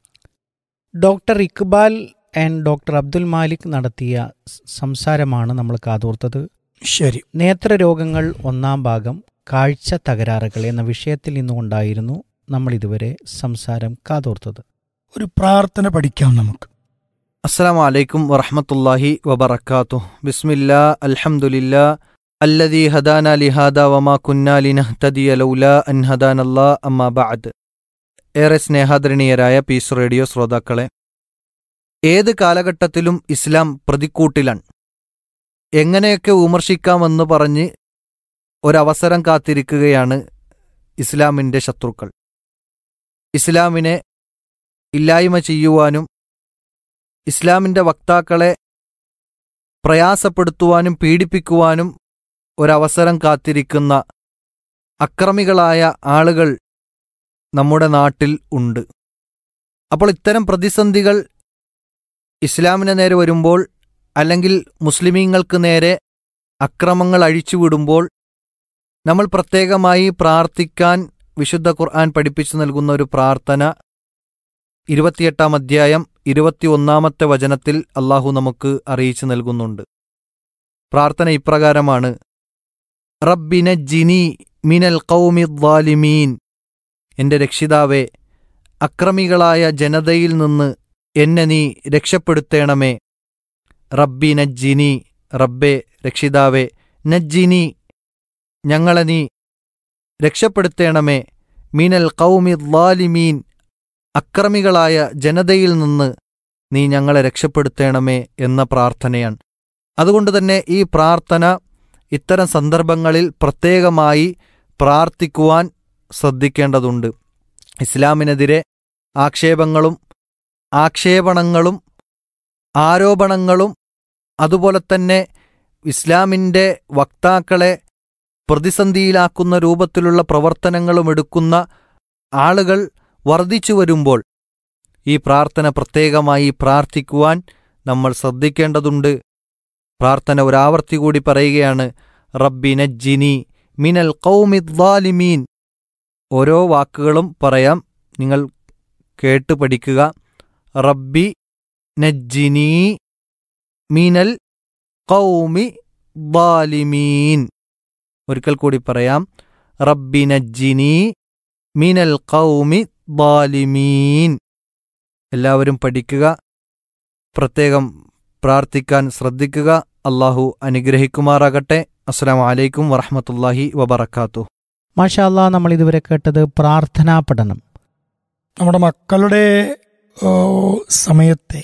doctor Iqbal and doctor Abdul Malik നടത്തിയ സ് സംസാരമാണ് നമ്മൾ കാതോർത്തത് ശരി നേത്രരോഗങ്ങൾ ഒന്നാം ഭാഗം കാഴ്ച തകരാറുകൾ എന്ന വിഷയത്തിൽ നിന്നുകൊണ്ടായിരുന്നു നമ്മൾ ഇതുവരെ സംസാരം കാതോർത്തത് ഒരു പ്രാർത്ഥന പഠിക്കാം നമുക്ക് അസ്സാം വലൈക്കും വറഹമത്തല്ലാഹി വബർക്കാത്തു ബിസ്മില്ലാ അൽഹംദുലില്ലാ അല്ലദീ ഹദാന ലിഹാദ വമാ കുന്നാ ലിനഹ്തദിയ ലൗല അൻ ഹദാനല്ലാ അമ്മാ ബഅദ് ഏറെ സ്നേഹാദരണീയരായ പീസ് റേഡിയോ ശ്രോതാക്കളെ ഏത് കാലഘട്ടത്തിലും ഇസ്ലാം പ്രതിക്കൂട്ടിലാണ് എങ്ങനെയൊക്കെ വിമർശിക്കാമെന്ന് പറഞ്ഞ് ഒരവസരം കാത്തിരിക്കുകയാണ് ഇസ്ലാമിൻ്റെ ശത്രുക്കൾ ഇസ്ലാമിനെ ഇല്ലായ്മ ചെയ്യുവാനും ഇസ്ലാമിൻ്റെ വക്താക്കളെ പ്രയാസപ്പെടുത്തുവാനും പീഡിപ്പിക്കുവാനും ഒരവസരം കാത്തിരിക്കുന്ന അക്രമികളായ ആളുകൾ നമ്മുടെ നാട്ടിൽ ഉണ്ട് അപ്പോൾ ഇത്തരം പ്രതിസന്ധികൾ ഇസ്ലാമിന് നേരെ വരുമ്പോൾ അല്ലെങ്കിൽ മുസ്ലിമീങ്ങൾക്ക് നേരെ അക്രമങ്ങൾ അഴിച്ചുവിടുമ്പോൾ നമ്മൾ പ്രത്യേകമായി പ്രാർത്ഥിക്കാൻ വിശുദ്ധ ഖുർആൻ പഠിപ്പിച്ചു നൽകുന്ന ഒരു പ്രാർത്ഥന ഇരുപത്തിയെട്ടാം അധ്യായം ഇരുപത്തിയൊന്നാമത്തെ വചനത്തിൽ അള്ളാഹു നമുക്ക് അറിയിച്ചു നൽകുന്നുണ്ട് പ്രാർത്ഥന ഇപ്രകാരമാണ് റബ്ബിന ജിനി മിനൽ കൗമി ദ്വാലിമീൻ എന്റെ രക്ഷിതാവേ അക്രമികളായ ജനതയിൽ നിന്ന് എന്നെ നീ രക്ഷപ്പെടുത്തേണമേ റബ്ബി നജ്ജിനി റബ്ബെ രക്ഷിതാവേ നജ്ജിനി ഞങ്ങളെ നീ രക്ഷപ്പെടുത്തേണമേ മിനൽ കൗമി ദ്വാലിമീൻ അക്രമികളായ ജനതയിൽ നിന്ന് നീ ഞങ്ങളെ രക്ഷപ്പെടുത്തേണമേ എന്ന പ്രാർത്ഥനയാണ് അതുകൊണ്ട് തന്നെ ഈ പ്രാർത്ഥന ഇത്തരം സന്ദർഭങ്ങളിൽ പ്രത്യേകമായി പ്രാർത്ഥിക്കുവാൻ ശ്രദ്ധിക്കേണ്ടതുണ്ട് ഇസ്ലാമിനെതിരെ ആക്ഷേപങ്ങളും ആക്ഷേപണങ്ങളും ആരോപണങ്ങളും അതുപോലെ തന്നെ ഇസ്ലാമിൻ്റെ വക്താക്കളെ പ്രതിസന്ധിയിലാക്കുന്ന രൂപത്തിലുള്ള പ്രവർത്തനങ്ങളും എടുക്കുന്ന ആളുകൾ വർദ്ധിച്ചു വരുമ്പോൾ ഈ പ്രാർത്ഥന പ്രത്യേകമായി പ്രാർത്ഥിക്കുവാൻ നമ്മൾ ശ്രദ്ധിക്കേണ്ടതുണ്ട് പ്രാർത്ഥന ഒരാവർത്തി കൂടി പറയുകയാണ് റബ്ബി നജ്ജിനി മിനൽ കൗമിദ്വാലിമീൻ ഓരോ വാക്കുകളും പറയാം നിങ്ങൾ കേട്ട് പഠിക്കുക റബ്ബി നജ്ജിനി മിനൽ കൗമി ദ്വാലിമീൻ ഒരിക്കൽ കൂടി പറയാം റബ്ബി നജ്ജിനി മിനൽ കൗമി ദ്വാലിമീൻ എല്ലാവരും പഠിക്കുക പ്രത്യേകം പ്രാർത്ഥിക്കാൻ ശ്രദ്ധിക്കുക അള്ളാഹു അനുഗ്രഹിക്കുമാറാകട്ടെ അസ്സാം വലൈക്കും വറഹമത്തല്ലാഹി വബർക്കാത്തു മാഷാല്ലാ നമ്മൾ ഇതുവരെ കേട്ടത് പ്രാർത്ഥനാ പഠനം നമ്മുടെ മക്കളുടെ ഓ, സമയത്തെ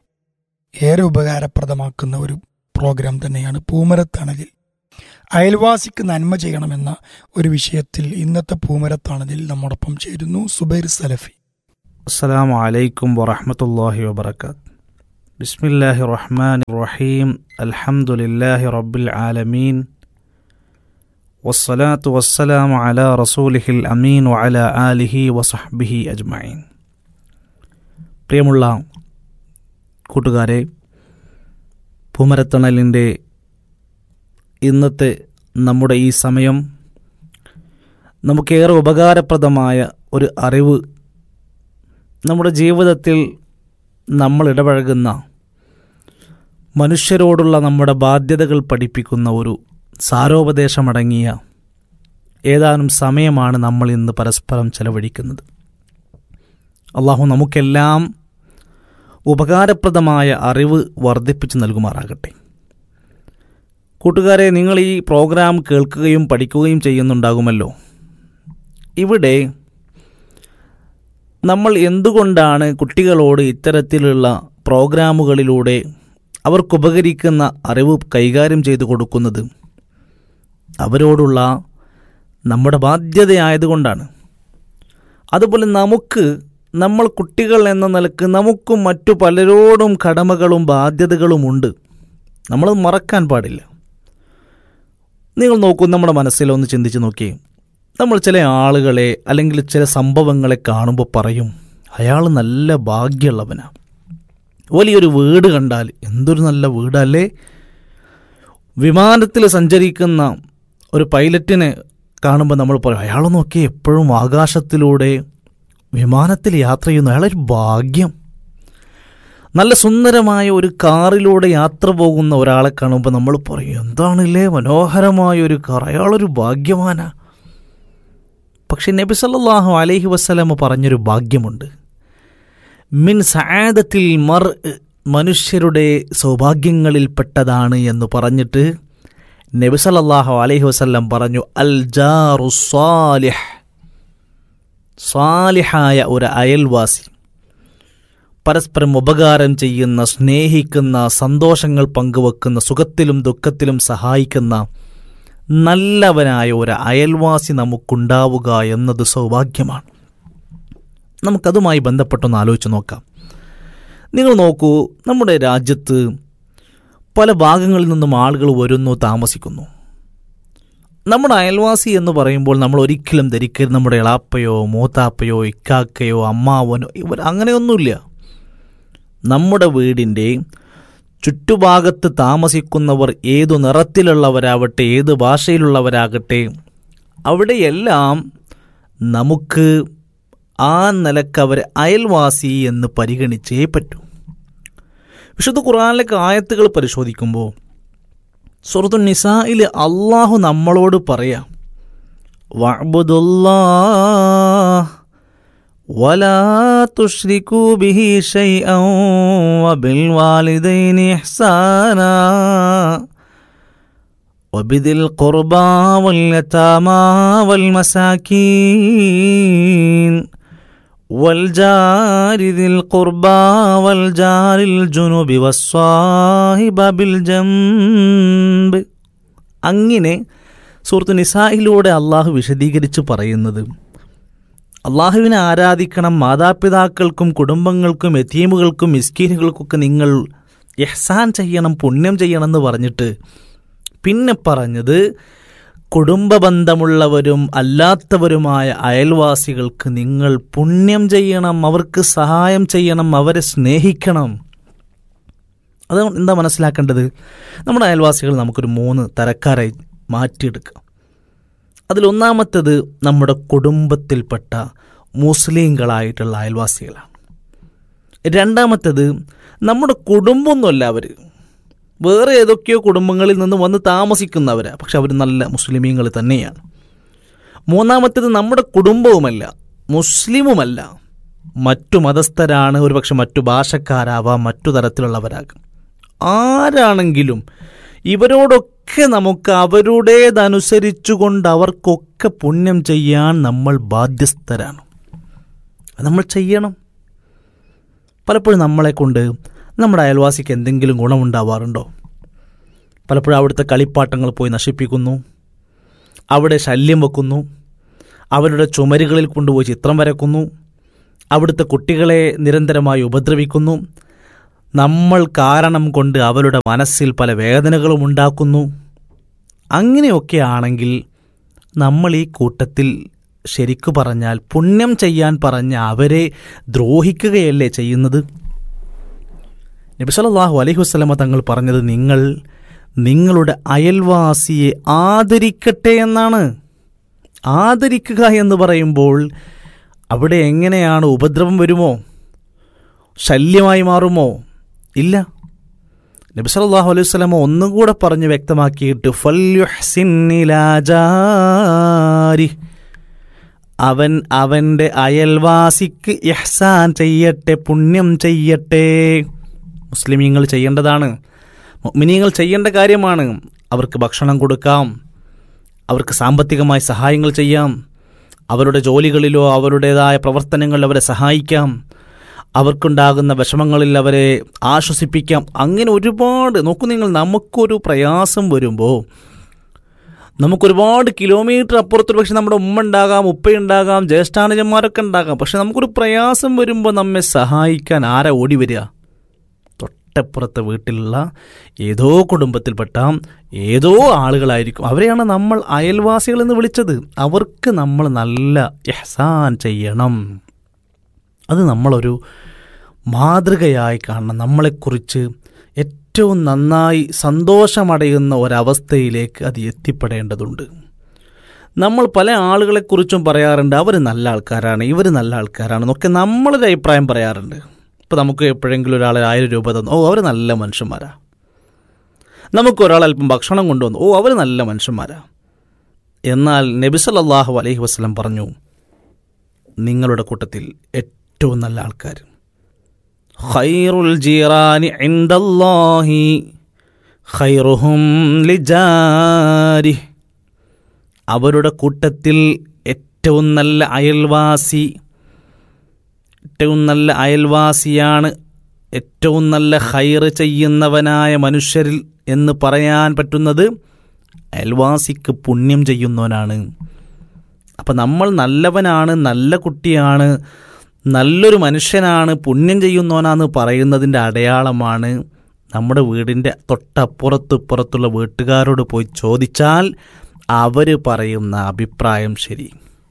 ഏറെ ഉപകാരപ്രദമാക്കുന്ന ഒരു പ്രോഗ്രാം തന്നെയാണ് പൂമരത്തണലിൽ അയൽവാസിക്ക് നന്മ ചെയ്യണമെന്ന ഒരു വിഷയത്തിൽ ഇന്നത്തെ പൂമരത്തണലിൽ നമ്മോടൊപ്പം ചേരുന്നു സുബൈർ സലഫി السلام عليكم ورحمة الله وبركاته بسم الله الرحمن الرحيم الحمد لله رب العالمين والصلاة والسلام على رسوله الأمين وعلى آله وصحبه أجمعين പ്രിയമുള്ള കൂട്ടുകാരെ പൂമരത്തണലിൻ്റെ ഇന്നത്തെ നമ്മുടെ ഈ സമയം നമുക്കേറെ ഉപകാരപ്രദമായ ഒരു അറിവ് നമ്മുടെ ജീവിതത്തിൽ നമ്മൾ ഇടപഴകുന്ന മനുഷ്യരോടുള്ള നമ്മുടെ ബാധ്യതകൾ പഠിപ്പിക്കുന്ന ഒരു സാരോപദേശമടങ്ങിയ ഏതാനും സമയമാണ് നമ്മൾ ഇന്ന് പരസ്പരം ചെലവഴിക്കുന്നത് അള്ളാഹു നമുക്കെല്ലാം ഉപകാരപ്രദമായ അറിവ് വർദ്ധിപ്പിച്ചു നൽകുമാറാകട്ടെ കൂട്ടുകാരെ നിങ്ങൾ ഈ പ്രോഗ്രാം കേൾക്കുകയും പഠിക്കുകയും ചെയ്യുന്നുണ്ടാകുമല്ലോ ഇവിടെ നമ്മൾ എന്തുകൊണ്ടാണ് കുട്ടികളോട് ഇത്തരത്തിലുള്ള പ്രോഗ്രാമുകളിലൂടെ അവർക്കുപകരിക്കുന്ന അറിവ് കൈകാര്യം ചെയ്തു കൊടുക്കുന്നത് അവരോടുള്ള നമ്മുടെ ബാധ്യതയായതുകൊണ്ടാണ് അതുപോലെ നമുക്ക് നമ്മൾ കുട്ടികൾ എന്ന നിലക്ക് നമുക്കും മറ്റു പലരോടും കടമകളും ബാധ്യതകളുമുണ്ട് നമ്മൾ മറക്കാൻ പാടില്ല നിങ്ങൾ നോക്കൂ നമ്മുടെ മനസ്സിലൊന്ന് ചിന്തിച്ച് നോക്കിയേ നമ്മൾ ചില ആളുകളെ അല്ലെങ്കിൽ ചില സംഭവങ്ങളെ കാണുമ്പോൾ പറയും അയാൾ നല്ല ഭാഗ്യമുള്ളവനാണ് വലിയൊരു വീട് കണ്ടാൽ എന്തൊരു നല്ല വീടല്ലേ വിമാനത്തിൽ സഞ്ചരിക്കുന്ന ഒരു പൈലറ്റിനെ കാണുമ്പോൾ നമ്മൾ പറയും അയാൾ നോക്കി എപ്പോഴും ആകാശത്തിലൂടെ വിമാനത്തിൽ യാത്ര ചെയ്യുന്നു അയാളൊരു ഭാഗ്യം നല്ല സുന്ദരമായ ഒരു കാറിലൂടെ യാത്ര പോകുന്ന ഒരാളെ കാണുമ്പോൾ നമ്മൾ പറയും എന്താണില്ലേ മനോഹരമായ ഒരു കാർ അയാളൊരു ഭാഗ്യവാനാ പക്ഷെ നബി സല്ലല്ലാഹു അലൈഹി വസ്ലമ പറഞ്ഞൊരു ഭാഗ്യമുണ്ട് മിൻ സആദത്തിൽ മർ മനുഷ്യരുടെ സൗഭാഗ്യങ്ങളിൽപ്പെട്ടതാണ് എന്ന് പറഞ്ഞിട്ട് നബി സല്ലല്ലാഹു അലൈഹി വസല്ലം പറഞ്ഞു അൽ ജാറു സ്വാലിഹ് സ്വാലിഹായ ഒരു അയൽവാസി പരസ്പരം ഉപകാരം ചെയ്യുന്ന സ്നേഹിക്കുന്ന സന്തോഷങ്ങൾ പങ്കുവെക്കുന്ന സുഖത്തിലും ദുഃഖത്തിലും സഹായിക്കുന്ന നല്ലവനായ ഒരു അയൽവാസി നമുക്കുണ്ടാവുക എന്നത് സൗഭാഗ്യമാണ് നമുക്കതുമായി ബന്ധപ്പെട്ടൊന്ന് ആലോചിച്ച് നോക്കാം നിങ്ങൾ നോക്കൂ നമ്മുടെ രാജ്യത്ത് പല ഭാഗങ്ങളിൽ നിന്നും ആളുകൾ വരുന്നു താമസിക്കുന്നു നമ്മുടെ അയൽവാസി എന്ന് പറയുമ്പോൾ നമ്മൾ ഒരിക്കലും ധരിക്കരുത് നമ്മുടെ ഇളാപ്പയോ മൂത്താപ്പയോ ഇക്കാക്കയോ അമ്മാവനോ ഇവർ അങ്ങനെയൊന്നുമില്ല നമ്മുടെ വീടിൻ്റെ ചുറ്റുഭാഗത്ത് താമസിക്കുന്നവർ ഏതു നിറത്തിലുള്ളവരാവട്ടെ ഏത് ഭാഷയിലുള്ളവരാകട്ടെ അവിടെയെല്ലാം നമുക്ക് ആ നിലക്ക് അവർ അയൽവാസി എന്ന് പരിഗണിച്ചേ പറ്റൂ വിശുദ്ധ ഖുറാനിലേക്ക് ആയത്തുകൾ പരിശോധിക്കുമ്പോൾ സുഹൃത്തു നിസായിൽ അള്ളാഹു നമ്മളോട് പറയാം വഅ്ബുദുല്ലാ ولا تشركوا به شيئا وبالوالدين إحسانا وبذي القربى واليتامى والمساكين والجار ذي القربى والجار الجنب والصاحب بالجنب അങ്ങനെ സുഹൃത്ത് നിസായിലൂടെ അള്ളാഹു വിശദീകരിച്ച് പറയുന്നത് അള്ളാഹുവിനെ ആരാധിക്കണം മാതാപിതാക്കൾക്കും കുടുംബങ്ങൾക്കും എത്തീമുകൾക്കും മിസ്കീനുകൾക്കൊക്കെ നിങ്ങൾ യഹ്സാൻ ചെയ്യണം പുണ്യം ചെയ്യണം എന്ന് പറഞ്ഞിട്ട് പിന്നെ പറഞ്ഞത് കുടുംബ ബന്ധമുള്ളവരും അല്ലാത്തവരുമായ അയൽവാസികൾക്ക് നിങ്ങൾ പുണ്യം ചെയ്യണം അവർക്ക് സഹായം ചെയ്യണം അവരെ സ്നേഹിക്കണം അത് എന്താ മനസ്സിലാക്കേണ്ടത് നമ്മുടെ അയൽവാസികൾ നമുക്കൊരു മൂന്ന് തരക്കാരായി മാറ്റിയെടുക്കാം അതിലൊന്നാമത്തത് നമ്മുടെ കുടുംബത്തിൽപ്പെട്ട മുസ്ലിങ്ങളായിട്ടുള്ള അയൽവാസികളാണ് രണ്ടാമത്തത് നമ്മുടെ കുടുംബമൊന്നുമല്ല അവർ വേറെ ഏതൊക്കെയോ കുടുംബങ്ങളിൽ നിന്ന് വന്ന് താമസിക്കുന്നവരാണ് പക്ഷെ അവർ നല്ല മുസ്ലിമീങ്ങൾ തന്നെയാണ് മൂന്നാമത്തേത് നമ്മുടെ കുടുംബവുമല്ല മുസ്ലിമുമല്ല മറ്റു മതസ്ഥരാണ് ഒരുപക്ഷെ മറ്റു ഭാഷക്കാരാവാം മറ്റു തരത്തിലുള്ളവരാകും ആരാണെങ്കിലും ഇവരോടൊക്കെ നമുക്ക് അവരുടേതനുസരിച്ചുകൊണ്ട് അവർക്കൊക്കെ പുണ്യം ചെയ്യാൻ നമ്മൾ ബാധ്യസ്ഥരാണ് അത് നമ്മൾ ചെയ്യണം പലപ്പോഴും നമ്മളെ കൊണ്ട് നമ്മുടെ അയൽവാസിക്ക് എന്തെങ്കിലും ഗുണമുണ്ടാവാറുണ്ടോ പലപ്പോഴും അവിടുത്തെ കളിപ്പാട്ടങ്ങൾ പോയി നശിപ്പിക്കുന്നു അവിടെ ശല്യം വെക്കുന്നു അവരുടെ ചുമരുകളിൽ കൊണ്ടുപോയി ചിത്രം വരക്കുന്നു അവിടുത്തെ കുട്ടികളെ നിരന്തരമായി ഉപദ്രവിക്കുന്നു നമ്മൾ കാരണം കൊണ്ട് അവരുടെ മനസ്സിൽ പല വേദനകളും ഉണ്ടാക്കുന്നു അങ്ങനെയൊക്കെ ആണെങ്കിൽ നമ്മൾ ഈ കൂട്ടത്തിൽ ശരിക്കു പറഞ്ഞാൽ പുണ്യം ചെയ്യാൻ പറഞ്ഞ അവരെ ദ്രോഹിക്കുകയല്ലേ ചെയ്യുന്നത് നബി സല്ലല്ലാഹു അലൈഹി വസല്ലമ തങ്ങൾ പറഞ്ഞത് നിങ്ങൾ നിങ്ങളുടെ അയൽവാസിയെ ആദരിക്കട്ടെ എന്നാണ് ആദരിക്കുക എന്ന് പറയുമ്പോൾ അവിടെ എങ്ങനെയാണ് ഉപദ്രവം വരുമോ ശല്യമായി മാറുമോ ഇല്ല നബി സല്ലല്ലാഹു അലൈഹി വസല്ലമ ഒന്നും കൂടെ പറഞ്ഞ് വ്യക്തമാക്കിയിട്ട് ഫല്യുഹ്സിൻ ഇലാ ജാരി അവൻ അവൻ്റെ അയൽവാസിക്ക് ഇഹ്സാൻ ചെയ്യട്ടെ പുണ്യം ചെയ്യട്ടെ മുസ്ലിമീങ്ങൾ ചെയ്യേണ്ടതാണ് മിനിങ്ങൾ ചെയ്യേണ്ട കാര്യമാണ് അവർക്ക് ഭക്ഷണം കൊടുക്കാം അവർക്ക് സാമ്പത്തികമായി സഹായങ്ങൾ ചെയ്യാം അവരുടെ ജോലികളിലോ അവരുടേതായ പ്രവർത്തനങ്ങളിൽ അവരെ സഹായിക്കാം അവർക്കുണ്ടാകുന്ന വിഷമങ്ങളിൽ അവരെ ആശ്വസിപ്പിക്കാം അങ്ങനെ ഒരുപാട് നോക്കൂ നിങ്ങൾ നമുക്കൊരു പ്രയാസം വരുമ്പോൾ നമുക്കൊരുപാട് കിലോമീറ്റർ അപ്പുറത്ത് പക്ഷെ നമ്മുടെ ഉമ്മ ഉണ്ടാകാം ഉപ്പയുണ്ടാകാം ജ്യേഷ്ഠാനുജന്മാരൊക്കെ ഉണ്ടാകാം പക്ഷെ നമുക്കൊരു പ്രയാസം വരുമ്പോൾ നമ്മെ സഹായിക്കാൻ ആരാ ഓടി വരിക തൊട്ടപ്പുറത്തെ വീട്ടിലുള്ള ഏതോ കുടുംബത്തിൽപ്പെട്ട ഏതോ ആളുകളായിരിക്കും അവരെയാണ് നമ്മൾ അയൽവാസികൾ എന്ന് വിളിച്ചത് അവർക്ക് നമ്മൾ നല്ല എഹ്സാൻ ചെയ്യണം അത് നമ്മളൊരു മാതൃകയായി കാണണം നമ്മളെക്കുറിച്ച് ഏറ്റവും നന്നായി സന്തോഷമടയുന്ന ഒരവസ്ഥയിലേക്ക് അത് എത്തിപ്പെടേണ്ടതുണ്ട് നമ്മൾ പല ആളുകളെക്കുറിച്ചും പറയാറുണ്ട് അവർ നല്ല ആൾക്കാരാണ് ഇവർ നല്ല ആൾക്കാരാണ് എന്നൊക്കെ നമ്മളൊരു അഭിപ്രായം പറയാറുണ്ട് ഇപ്പോൾ നമുക്ക് എപ്പോഴെങ്കിലും ഒരാൾ ആയിരം രൂപ തന്നു ഓ അവർ നല്ല മനുഷ്യന്മാരാ നമുക്ക് ഒരാൾ അല്പം ഭക്ഷണം കൊണ്ടുവന്നു ഓ അവർ നല്ല മനുഷ്യന്മാരാ എന്നാൽ നബി സല്ലല്ലാഹു അലൈഹി വസല്ലം പറഞ്ഞു നിങ്ങളുടെ കൂട്ടത്തിൽ ഏറ്റവും നല്ല ആൾക്കാർ ഖൈറുൽ ജീറാനി ഇൻദല്ലാഹി ഖൈറുഹും ലിജാരി അവരുടെ കൂട്ടത്തിൽ ഏറ്റവും നല്ല അയൽവാസി ഏറ്റവും നല്ല അയൽവാസിയാണ് ഏറ്റവും നല്ല ഹൈറ് ചെയ്യുന്നവനായ മനുഷ്യരിൽ എന്ന് പറയാൻ പറ്റുന്നത് അയൽവാസിക്ക് പുണ്യം ചെയ്യുന്നവനാണ് അപ്പം നമ്മൾ നല്ലവനാണ് നല്ല കുട്ടിയാണ് നല്ലൊരു മനുഷ്യനാണ് പുണ്യം ചെയ്യുന്നവനാന്ന് പറയുന്നതിൻ്റെ അടയാളമാണ് നമ്മുടെ വീടിൻ്റെ തൊട്ടപ്പുറത്ത് ഇപ്പുറത്തുള്ള വീട്ടുകാരോട് പോയി ചോദിച്ചാൽ അവർ പറയുന്ന അഭിപ്രായം ശരി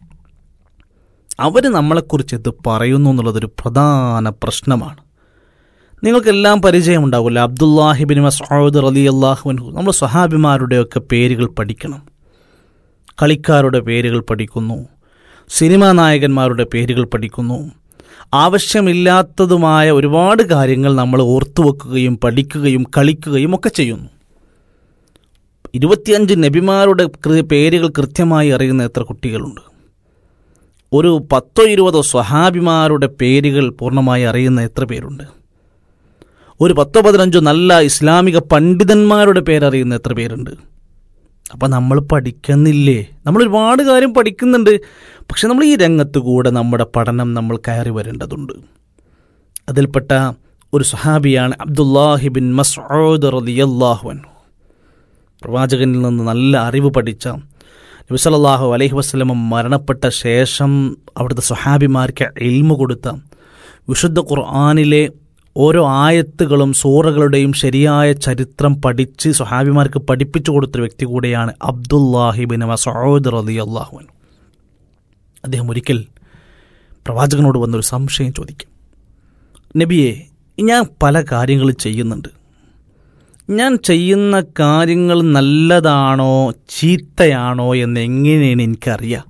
അവർ നമ്മളെക്കുറിച്ച് എന്ത് പറയുന്നു എന്നുള്ളതൊരു പ്രധാന പ്രശ്നമാണ് നിങ്ങൾക്കെല്ലാം പരിചയമുണ്ടാവില്ല അബ്ദുല്ലാഹിബിൻ മസൂദ് റലി അള്ളാഹുവിൻഹു നമ്മൾ സ്വഹാബിമാരുടെയൊക്കെ പേരുകൾ പഠിക്കണം കളിക്കാരുടെ പേരുകൾ പഠിക്കുന്നു സിനിമാ നായകന്മാരുടെ പേരുകൾ പഠിക്കുന്നു ആവശ്യമില്ലാത്തതുമായ ഒരുപാട് കാര്യങ്ങൾ നമ്മൾ ഓർത്തുവെക്കുകയും പഠിക്കുകയും കളിക്കുകയും ഒക്കെ ചെയ്യുന്നു ഇരുപത്തിയഞ്ച് നബിമാരുടെ കൃ- പേരുകൾ കൃത്യമായി അറിയുന്ന എത്ര കുട്ടികളുണ്ട് ഒരു പത്തോ ഇരുപതോ സ്വഹാബിമാരുടെ പേരുകൾ പൂർണ്ണമായി അറിയുന്ന എത്ര പേരുണ്ട് ഒരു പത്തോ പതിനഞ്ചോ നല്ല ഇസ്ലാമിക പണ്ഡിതന്മാരുടെ പേരറിയുന്ന എത്ര പേരുണ്ട് അപ്പം നമ്മൾ പഠിക്കുന്നില്ലേ നമ്മൾ ഒരുപാട് കാര്യം പഠിക്കുന്നുണ്ട് പക്ഷെ നമ്മൾ ഈ രംഗത്ത് കൂടെ നമ്മുടെ പഠനം നമ്മൾ കയറി വരേണ്ടതുണ്ട് അതിൽപ്പെട്ട ഒരു സഹാബിയാണ് അബ്ദുല്ലാഹിബിൻ മസ്ഊദ് റളിയല്ലാഹു പ്രവാചകനിൽ നിന്ന് നല്ല അറിവ് പഠിച്ച നബി സല്ലല്ലാഹു അലൈഹി വസല്ലമ മരണപ്പെട്ട ശേഷം അവിടുത്തെ സ്വഹാബിമാർക്ക് ഇൽമു കൊടുത്ത വിശുദ്ധ ഖുർആാനിലെ ഓരോ ആയത്തുകളും സൂറകളുടെയും ശരിയായ ചരിത്രം പഠിച്ച് സ്വഹാബിമാർക്ക് പഠിപ്പിച്ചു കൊടുത്തൊരു വ്യക്തി കൂടെയാണ് അബ്ദുല്ലാഹിബിൻ മസൂദ് റലി അള്ളാഹുൻ അദ്ദേഹം ഒരിക്കൽ പ്രവാചകനോട് വന്നൊരു സംശയം ചോദിക്കും നബിയെ ഞാൻ പല കാര്യങ്ങളും ചെയ്യുന്നുണ്ട് ഞാൻ ചെയ്യുന്ന കാര്യങ്ങൾ നല്ലതാണോ ചീത്തയാണോ എന്ന് എങ്ങനെയാണ് എനിക്കറിയാം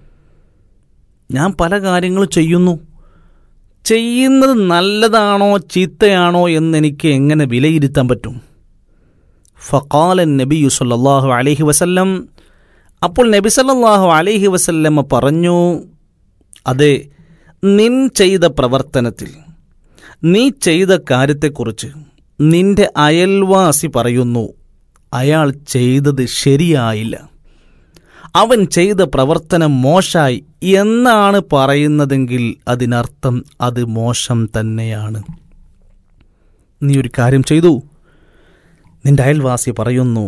ഞാൻ പല കാര്യങ്ങളും ചെയ്യുന്നു ചെയ്യുന്നത് നല്ലതാണോ ചീത്തയാണോ എന്ന് എനിക്ക് എങ്ങനെ വിലയിരുത്താൻ പറ്റും ഫഖാലൻ നബിയു സല്ലല്ലാഹു അലൈഹി വസല്ലം അപ്പോൾ നബി സല്ലല്ലാഹു അലൈഹി വസല്ലമ്മ പറഞ്ഞു അതെ നിൻ ചെയ്ത പ്രവർത്തനത്തിൽ നീ ചെയ്ത കാര്യത്തെക്കുറിച്ച് നിന്റെ അയൽവാസി പറയുന്നു അയാൾ ചെയ്തത് ശരിയായില്ല അവൻ ചെയ്ത പ്രവർത്തനം മോശായി എന്നാണ് പറയുന്നതെങ്കിൽ അതിനർത്ഥം അത് മോശം തന്നെയാണ് നീ ഒരു കാര്യം ചെയ്തു നിന്റെ അയൽവാസി പറയുന്നു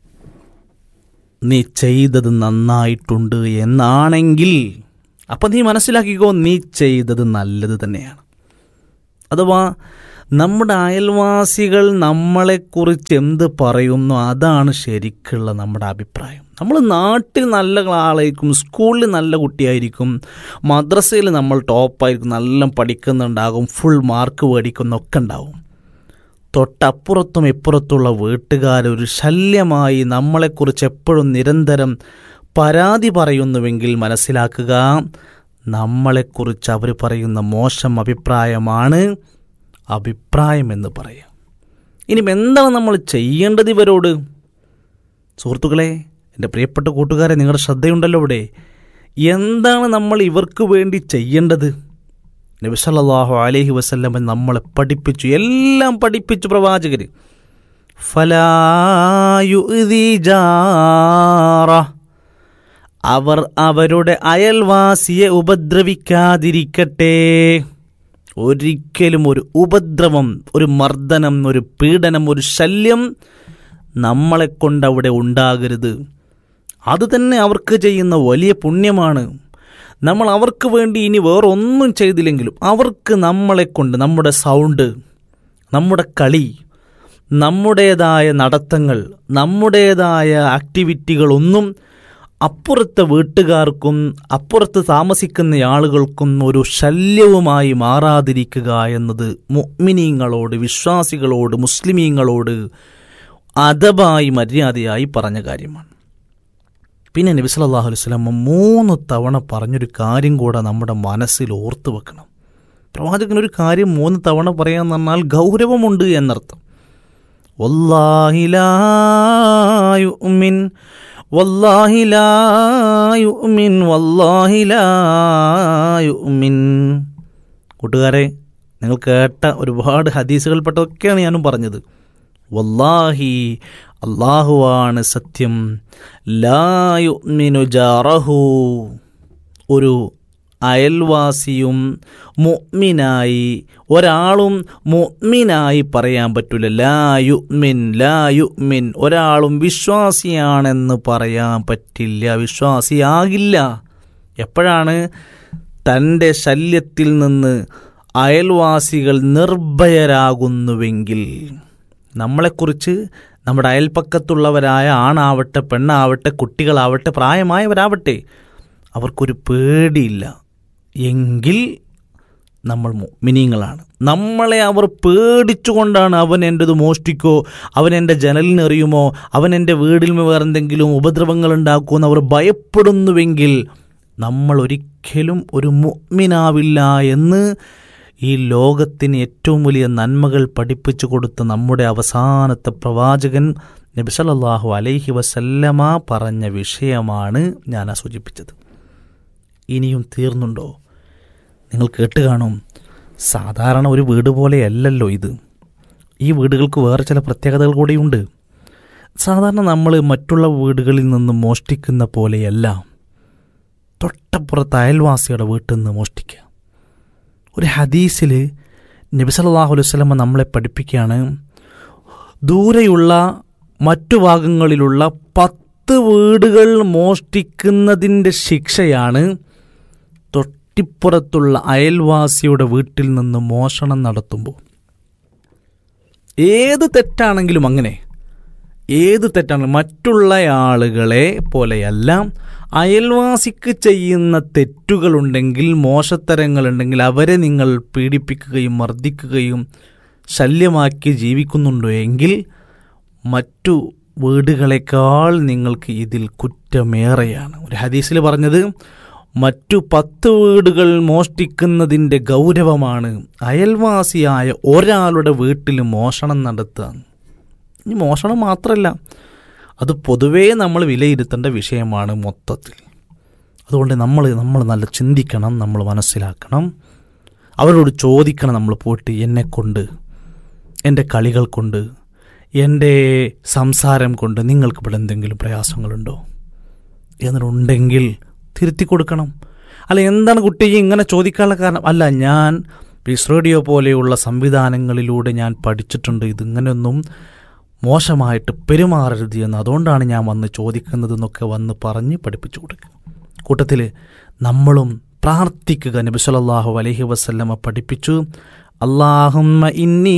നീ ചെയ്തത് നന്നായിട്ടുണ്ട് എന്നാണെങ്കിൽ അപ്പം നീ മനസ്സിലാക്കിക്കോ നീ ചെയ്തത് നല്ലത് തന്നെയാണ് അഥവാ നമ്മുടെ അയൽവാസികൾ നമ്മളെക്കുറിച്ച് എന്ത് പറയുന്നു അതാണ് ശരിക്കുള്ള നമ്മുടെ അഭിപ്രായം നമ്മൾ നാട്ടിൽ നല്ല ആളായിരിക്കും സ്കൂളിൽ നല്ല കുട്ടിയായിരിക്കും മദ്രസയിൽ നമ്മൾ ടോപ്പായിരിക്കും നല്ല പഠിക്കുന്നുണ്ടാകും ഫുൾ മാർക്ക് മേടിക്കുന്നൊക്കെ ഉണ്ടാവും തൊട്ടപ്പുറത്തും ഇപ്പുറത്തുള്ള വീട്ടുകാരൊരു ശല്യമായി നമ്മളെക്കുറിച്ച് എപ്പോഴും നിരന്തരം പരാതി പറയുന്നുവെങ്കിൽ മനസ്സിലാക്കുക നമ്മളെക്കുറിച്ച് അവർ പറയുന്ന മോശം അഭിപ്രായമാണ് അഭിപ്രായം എന്ന് പറയാം ഇനി എന്താണ് നമ്മൾ ചെയ്യേണ്ടത് ഇവരോട് സുഹൃത്തുക്കളെ എൻ്റെ പ്രിയപ്പെട്ട കൂട്ടുകാരെ നിങ്ങളുടെ ശ്രദ്ധയുണ്ടല്ലോ ഇവിടെ എന്താണ് നമ്മൾ ഇവർക്ക് വേണ്ടി ചെയ്യേണ്ടത് നബി സല്ലല്ലാഹു അലൈഹി വസല്ലമ നമ്മളെ പഠിപ്പിച്ചു എല്ലാം പഠിപ്പിച്ചു പ്രവാചകർ ഫലായുഇദി ജാറ അവർ അവരുടെ അയൽവാസിയെ ഉപദ്രവിക്കാതിരിക്കട്ടെ ഒരിക്കലും ഒരു ഉപദ്രവം ഒരു മർദ്ദനം ഒരു പീഡനം ഒരു ശല്യം നമ്മളെ കൊണ്ട് അവിടെ ഉണ്ടാകരുത് അത് തന്നെ അവർക്ക് ചെയ്യുന്ന വലിയ പുണ്യമാണ് നമ്മൾ അവർക്ക് വേണ്ടി ഇനി വേറൊന്നും ചെയ്തില്ലെങ്കിലും അവർക്ക് നമ്മളെ കൊണ്ട് നമ്മുടെ സൗണ്ട് നമ്മുടെ കളി നമ്മുടേതായ നടത്തങ്ങൾ നമ്മുടേതായ ആക്ടിവിറ്റികളൊന്നും അപ്പുറത്തെ വീട്ടുകാർക്കും അപ്പുറത്ത് താമസിക്കുന്ന ആളുകൾക്കും ഒരു ശല്യവുമായി മാറാതിരിക്കുക എന്നത് മുഅ്മിനീങ്ങളോട് വിശ്വാസികളോട് മുസ്ലിമീങ്ങളോട് അദബായി മര്യാദയായി പറഞ്ഞ കാര്യമാണ് പിന്നെ നബി സല്ലല്ലാഹു അലൈഹി വസല്ലം മൂന്ന് തവണ പറഞ്ഞൊരു കാര്യം കൂടെ നമ്മുടെ മനസ്സിൽ ഓർത്തു വെക്കണം പ്രവാചകൻ ഒരു കാര്യം മൂന്ന് തവണ പറയാന്ന് പറഞ്ഞാൽ ഗൗരവമുണ്ട് എന്നർത്ഥം വല്ലാഹി ലാ യുഅ്മിൻ വല്ലാഹി ലാ യുഅ്മിൻ വല്ലാഹി ലാ യുഅ്മിൻ കൂട്ടുകാരെ നിങ്ങൾ കേട്ട ഒരുപാട് ഹദീസുകൾപ്പെട്ടതൊക്കെയാണ് ഞാനും പറഞ്ഞത് വല്ലാഹി അള്ളാഹുവാണ് സത്യം ലായുമിനു ജാറഹു ഒരു അയൽവാസിയും മുഅ്മിനായി ഒരാളും മുഅ്മിനായി പറയാൻ പറ്റില്ല ലായുമിൻ ലായുമിൻ ഒരാളും വിശ്വാസിയാണെന്ന് പറയാൻ പറ്റില്ല വിശ്വാസിയാകില്ല എപ്പോഴാണ് തൻ്റെ ശല്യത്തിൽ നിന്ന് അയൽവാസികൾ നിർഭയരാകുന്നുവെങ്കിൽ നമ്മളെക്കുറിച്ച് നമ്മുടെ അയൽപ്പക്കത്തുള്ളവരായ ആണാവട്ടെ പെണ്ണാവട്ടെ കുട്ടികളാവട്ടെ പ്രായമായവരാവട്ടെ അവർക്കൊരു പേടിയില്ല എങ്കിൽ നമ്മൾ മിനിങ്ങളാണ് നമ്മളെ അവർ പേടിച്ചുകൊണ്ടാണ് അവൻ എൻ്റെത് മോഷ്ടിക്കോ അവൻ എൻ്റെ ജനലിനെറിയുമോ അവൻ എൻ്റെ വീടിൽ വേറെ എന്തെങ്കിലും ഉപദ്രവങ്ങൾ ഉണ്ടാക്കുമോ എന്ന് അവർ ഭയപ്പെടുന്നുവെങ്കിൽ നമ്മൾ ഒരിക്കലും ഒരു മുഅ്മിനാവില്ല എന്ന് ഈ ലോകത്തിന് ഏറ്റവും വലിയ നന്മകൾ പഠിപ്പിച്ചു കൊടുത്ത നമ്മുടെ അവസാനത്തെ പ്രവാചകൻ നബിസലല്ലാഹു അലൈഹി വസല്ലമ പറഞ്ഞ വിഷയമാണ് ഞാൻ ആ സൂചിപ്പിച്ചത് ഇനിയും തീർന്നുണ്ടോ നിങ്ങൾ കേട്ട് കാണും സാധാരണ ഒരു വീട് പോലെയല്ലല്ലോ ഇത് ഈ വീടുകൾക്ക് വേറെ ചില പ്രത്യേകതകൾ കൂടിയുണ്ട് സാധാരണ നമ്മൾ മറ്റുള്ള വീടുകളിൽ നിന്ന് മോഷ്ടിക്കുന്ന പോലെയല്ല തൊട്ടപ്പുറത്ത് അയൽവാസിയുടെ വീട്ടിൽ നിന്ന് മോഷ്ടിക്കുക ഒരു ഹദീസിൽ നബി സല്ലല്ലാഹു അലൈഹി വസല്ലമ നമ്മളെ പഠിപ്പിക്കുകയാണ് ദൂരെയുള്ള മറ്റു ഭാഗങ്ങളിലുള്ള പത്ത് വീടുകൾ മോഷ്ടിക്കുന്നതിൻ്റെ ശിക്ഷയാണ് തൊട്ടിപ്പുറത്തുള്ള അയൽവാസിയുടെ വീട്ടിൽ നിന്ന് മോഷണം നടത്തുമ്പോൾ ഏത് തെറ്റാണെങ്കിലും അങ്ങനെ ഏത് തെറ്റാണ് മറ്റുള്ള ആളുകളെ പോലെയല്ല അയൽവാസിക്ക് ചെയ്യുന്ന തെറ്റുകളുണ്ടെങ്കിൽ മോശത്തരങ്ങളുണ്ടെങ്കിൽ അവരെ നിങ്ങൾ പീഡിപ്പിക്കുകയും മർദ്ദിക്കുകയും ശല്യമാക്കി ജീവിക്കുന്നുണ്ടോ എങ്കിൽ മറ്റു വീടുകളെക്കാൾ നിങ്ങൾക്ക് ഇതിൽ കുറ്റമേറെയാണ് ഒരു ഹദീസിൽ പറഞ്ഞത് മറ്റു പത്ത് വീടുകൾ മോഷ്ടിക്കുന്നതിൻ്റെ ഗൗരവമാണ് അയൽവാസിയായ ഒരാളുടെ വീട്ടിൽ മോഷണം നടത്തുക ഇനി മോഷണം മാത്രമല്ല അത് പൊതുവേ നമ്മൾ വിലയിരുത്തേണ്ട വിഷയമാണ് മൊത്തത്തിൽ അതുകൊണ്ട് നമ്മൾ നമ്മൾ നല്ല ചിന്തിക്കണം നമ്മൾ മനസ്സിലാക്കണം അവരോട് ചോദിക്കണം നമ്മൾ പോയിട്ട് എന്നെക്കൊണ്ട് എൻ്റെ കളികൾ കൊണ്ട് എൻ്റെ സംസാരം കൊണ്ട് നിങ്ങൾക്ക് ഇവിടെ എന്തെങ്കിലും പ്രയാസങ്ങളുണ്ടോ എന്നിട്ടുണ്ടെങ്കിൽ തിരുത്തി കൊടുക്കണം അല്ല എന്താണ് കുട്ടി ഇങ്ങനെ ചോദിക്കാനുള്ള കാരണം അല്ല ഞാൻ പീസ് റേഡിയോ പോലെയുള്ള സംവിധാനങ്ങളിലൂടെ ഞാൻ പഠിച്ചിട്ടുണ്ട് ഇതിങ്ങനെയൊന്നും മോശമായിട്ട് പെരുമാറരുത് എന്ന് അതുകൊണ്ടാണ് ഞാൻ വന്ന് ചോദിക്കുന്നതെന്നൊക്കെ വന്ന് പറഞ്ഞ് പഠിപ്പിച്ചു കൊടുക്കുക കൂട്ടത്തിൽ നമ്മളും പ്രാർത്ഥിക്കുക നബി സല്ലല്ലാഹു അലൈഹി വസല്ലമ പഠിപ്പിച്ചു അല്ലാഹുമ്മ ഇന്നി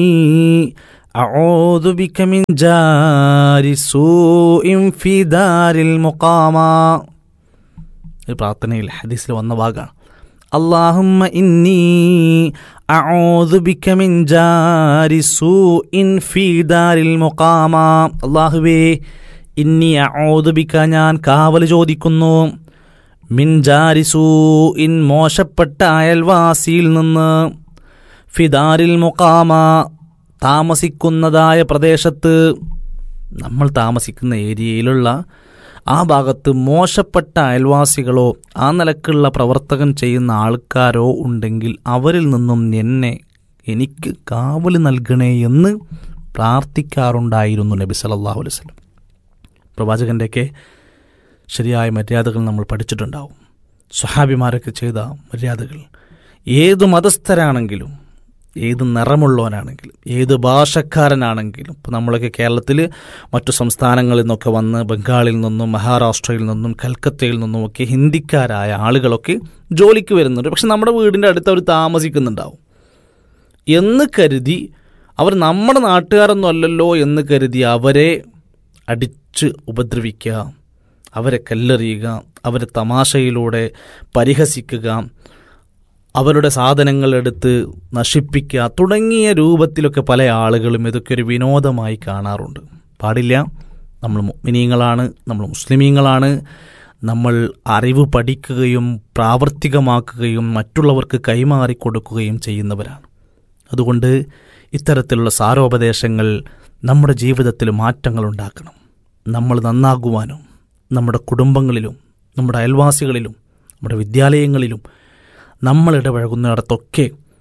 അഊദു ബിക മിൻ ജാരി സൂഇൻ ഫി ദാരിൽ മുഖാമ ഒരു പ്രാർത്ഥനയിൽ ഹദീസിൽ വന്ന ഭാഗമാണ് അള്ളാഹുമ്മ ഇന്നി അഊദു ബിക മിൻ ജാരി സൂഇൻ ഫീ ദാരിൽ മുഖാമ അള്ളാഹുവേ ഇന്നി അഊദു ബിക ഞാൻ കാവൽ ചോദിക്കുന്നു മിൻ ജാരി സൂഇൻ മോശപ്പെട്ട അയൽവാസിയിൽ നിന്ന് ഫിദാരിൽ മുഖാമ താമസിക്കുന്നതായ പ്രദേശത്ത് നമ്മൾ താമസിക്കുന്ന ഏരിയയിലുള്ള ആ ഭാഗത്ത് മോശപ്പെട്ട അയൽവാസികളോ ആ നിലക്കുള്ള പ്രവർത്തകൻ ചെയ്യുന്ന ആൾക്കാരോ ഉണ്ടെങ്കിൽ അവരിൽ നിന്നും എന്നെ എനിക്ക് കാവൽ നൽകണേ എന്ന് പ്രാർത്ഥിക്കാറുണ്ടായിരുന്നു നബി സല്ലല്ലാഹു അലൈഹി വസല്ലം പ്രവാചകൻ്റെയൊക്കെ ശരിയായ മര്യാദകൾ നമ്മൾ പഠിച്ചിട്ടുണ്ടാവും സ്വഹാബിമാരൊക്കെ ചെയ്ത മര്യാദകൾ ഏത് മതസ്ഥരാണെങ്കിലും ഏത് നിറമുള്ളവനാണെങ്കിലും ഏത് ഭാഷക്കാരനാണെങ്കിലും ഇപ്പോൾ നമ്മളൊക്കെ കേരളത്തിൽ മറ്റു സംസ്ഥാനങ്ങളിൽ നിന്നൊക്കെ വന്ന് ബംഗാളിൽ നിന്നും മഹാരാഷ്ട്രയിൽ നിന്നും കൽക്കത്തയിൽ നിന്നും ഒക്കെ ഹിന്ദിക്കാരായ ആളുകളൊക്കെ ജോലിക്ക് വരുന്നുണ്ട് പക്ഷെ നമ്മുടെ വീടിൻ്റെ അടുത്ത് അവർ താമസിക്കുന്നുണ്ടാവും എന്ന് കരുതി അവർ നമ്മുടെ നാട്ടുകാരൊന്നും അല്ലല്ലോ എന്ന് കരുതി അവരെ അടിച്ച് ഉപദ്രവിക്കുക അവരെ കല്ലെറിയുക അവരെ തമാശയിലൂടെ പരിഹസിക്കുക അവരുടെ സാധനങ്ങൾ എടുത്ത് നശിപ്പിക്കുക തുടങ്ങിയ രൂപത്തിലൊക്കെ പല ആളുകളും ഇതൊക്കെ ഒരു വിനോദമായി കാണാറുണ്ട് പാടില്ല നമ്മൾ മുഅ്മിനീങ്ങളാണ് നമ്മൾ മുസ്ലിമീങ്ങളാണ് നമ്മൾ അറിവ് പഠിക്കുകയും പ്രാവർത്തികമാക്കുകയും മറ്റുള്ളവർക്ക് കൈമാറി കൊടുക്കുകയും ചെയ്യുന്നവരാണ് അതുകൊണ്ട് ഇത്തരത്തിലുള്ള സാരോപദേശങ്ങൾ നമ്മുടെ ജീവിതത്തിൽ മാറ്റങ്ങൾ ഉണ്ടാക്കണം നമ്മൾ നന്നാകുവാനും നമ്മുടെ കുടുംബങ്ങളിലും നമ്മുടെ അയൽവാസികളിലും നമ്മുടെ വിദ്യാലയങ്ങളിലും നമ്മൾ ഇടപഴകുന്നിടത്തൊക്കെ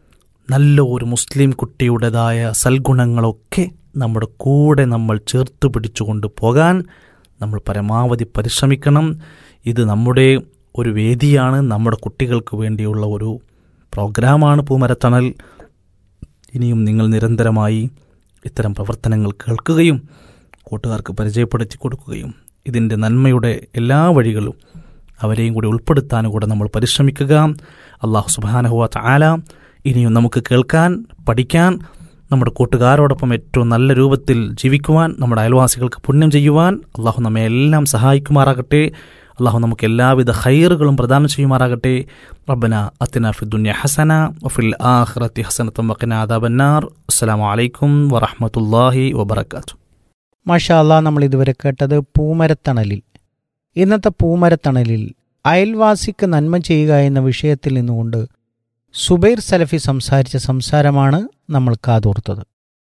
നല്ല ഒരു മുസ്ലിം കുട്ടിയുടേതായ സൽഗുണങ്ങളൊക്കെ നമ്മുടെ കൂടെ നമ്മൾ ചേർത്ത് പിടിച്ചുകൊണ്ട് പോകാൻ നമ്മൾ പരമാവധി പരിശ്രമിക്കണം ഇത് നമ്മുടെ ഒരു വേദിയാണ് നമ്മുടെ കുട്ടികൾക്ക് വേണ്ടിയുള്ള ഒരു പ്രോഗ്രാമാണ് പൂമരത്തണൽ ഇനിയും നിങ്ങൾ നിരന്തരമായി ഇത്തരം പ്രവർത്തനങ്ങൾ കേൾക്കുകയും കൂട്ടുകാർക്ക് പരിചയപ്പെടുത്തി കൊടുക്കുകയും ഇതിൻ്റെ നന്മയുടെ എല്ലാ വഴികളും അവരെയും കൂടി ഉൾപ്പെടുത്താനും കൂടെ നമ്മൾ പരിശ്രമിക്കുക അള്ളാഹു സുബാനഹുവ ആല ഇനിയും നമുക്ക് കേൾക്കാൻ പഠിക്കാൻ നമ്മുടെ കൂട്ടുകാരോടൊപ്പം ഏറ്റവും നല്ല രൂപത്തിൽ ജീവിക്കുവാൻ നമ്മുടെ അയൽവാസികൾക്ക് പുണ്യം ചെയ്യുവാൻ അള്ളാഹു നമ്മെ എല്ലാം സഹായിക്കുമാറാകട്ടെ അള്ളാഹു നമുക്ക് എല്ലാവിധ ഹൈറുകളും പ്രദാനം ചെയ്യുമാറാകട്ടെ റബ്ബന അത്തിന ഫിദ്ദുന്യ ഹസന വഫിൽ ആഖിറത്തി ഹസനത്തും വഖിന ആദാബന്നാർ അസ്സലാമു അലൈക്കും വറഹ്മത്തുള്ളാഹി വബറകാതുഹു മാഷാ അല്ലാ നമ്മൾ ഇതുവരെ കേട്ടത് പൂമരത്തണലിൽ ഇന്നത്തെ പൂമരത്തണലിൽ അയൽവാസിക്ക് നന്മ ചെയ്യുക എന്ന വിഷയത്തിൽ നിന്നുകൊണ്ട് സുബൈർ സലഫി സംസാരിച്ച സംസാരമാണ് നമ്മൾ കാതോർത്തത്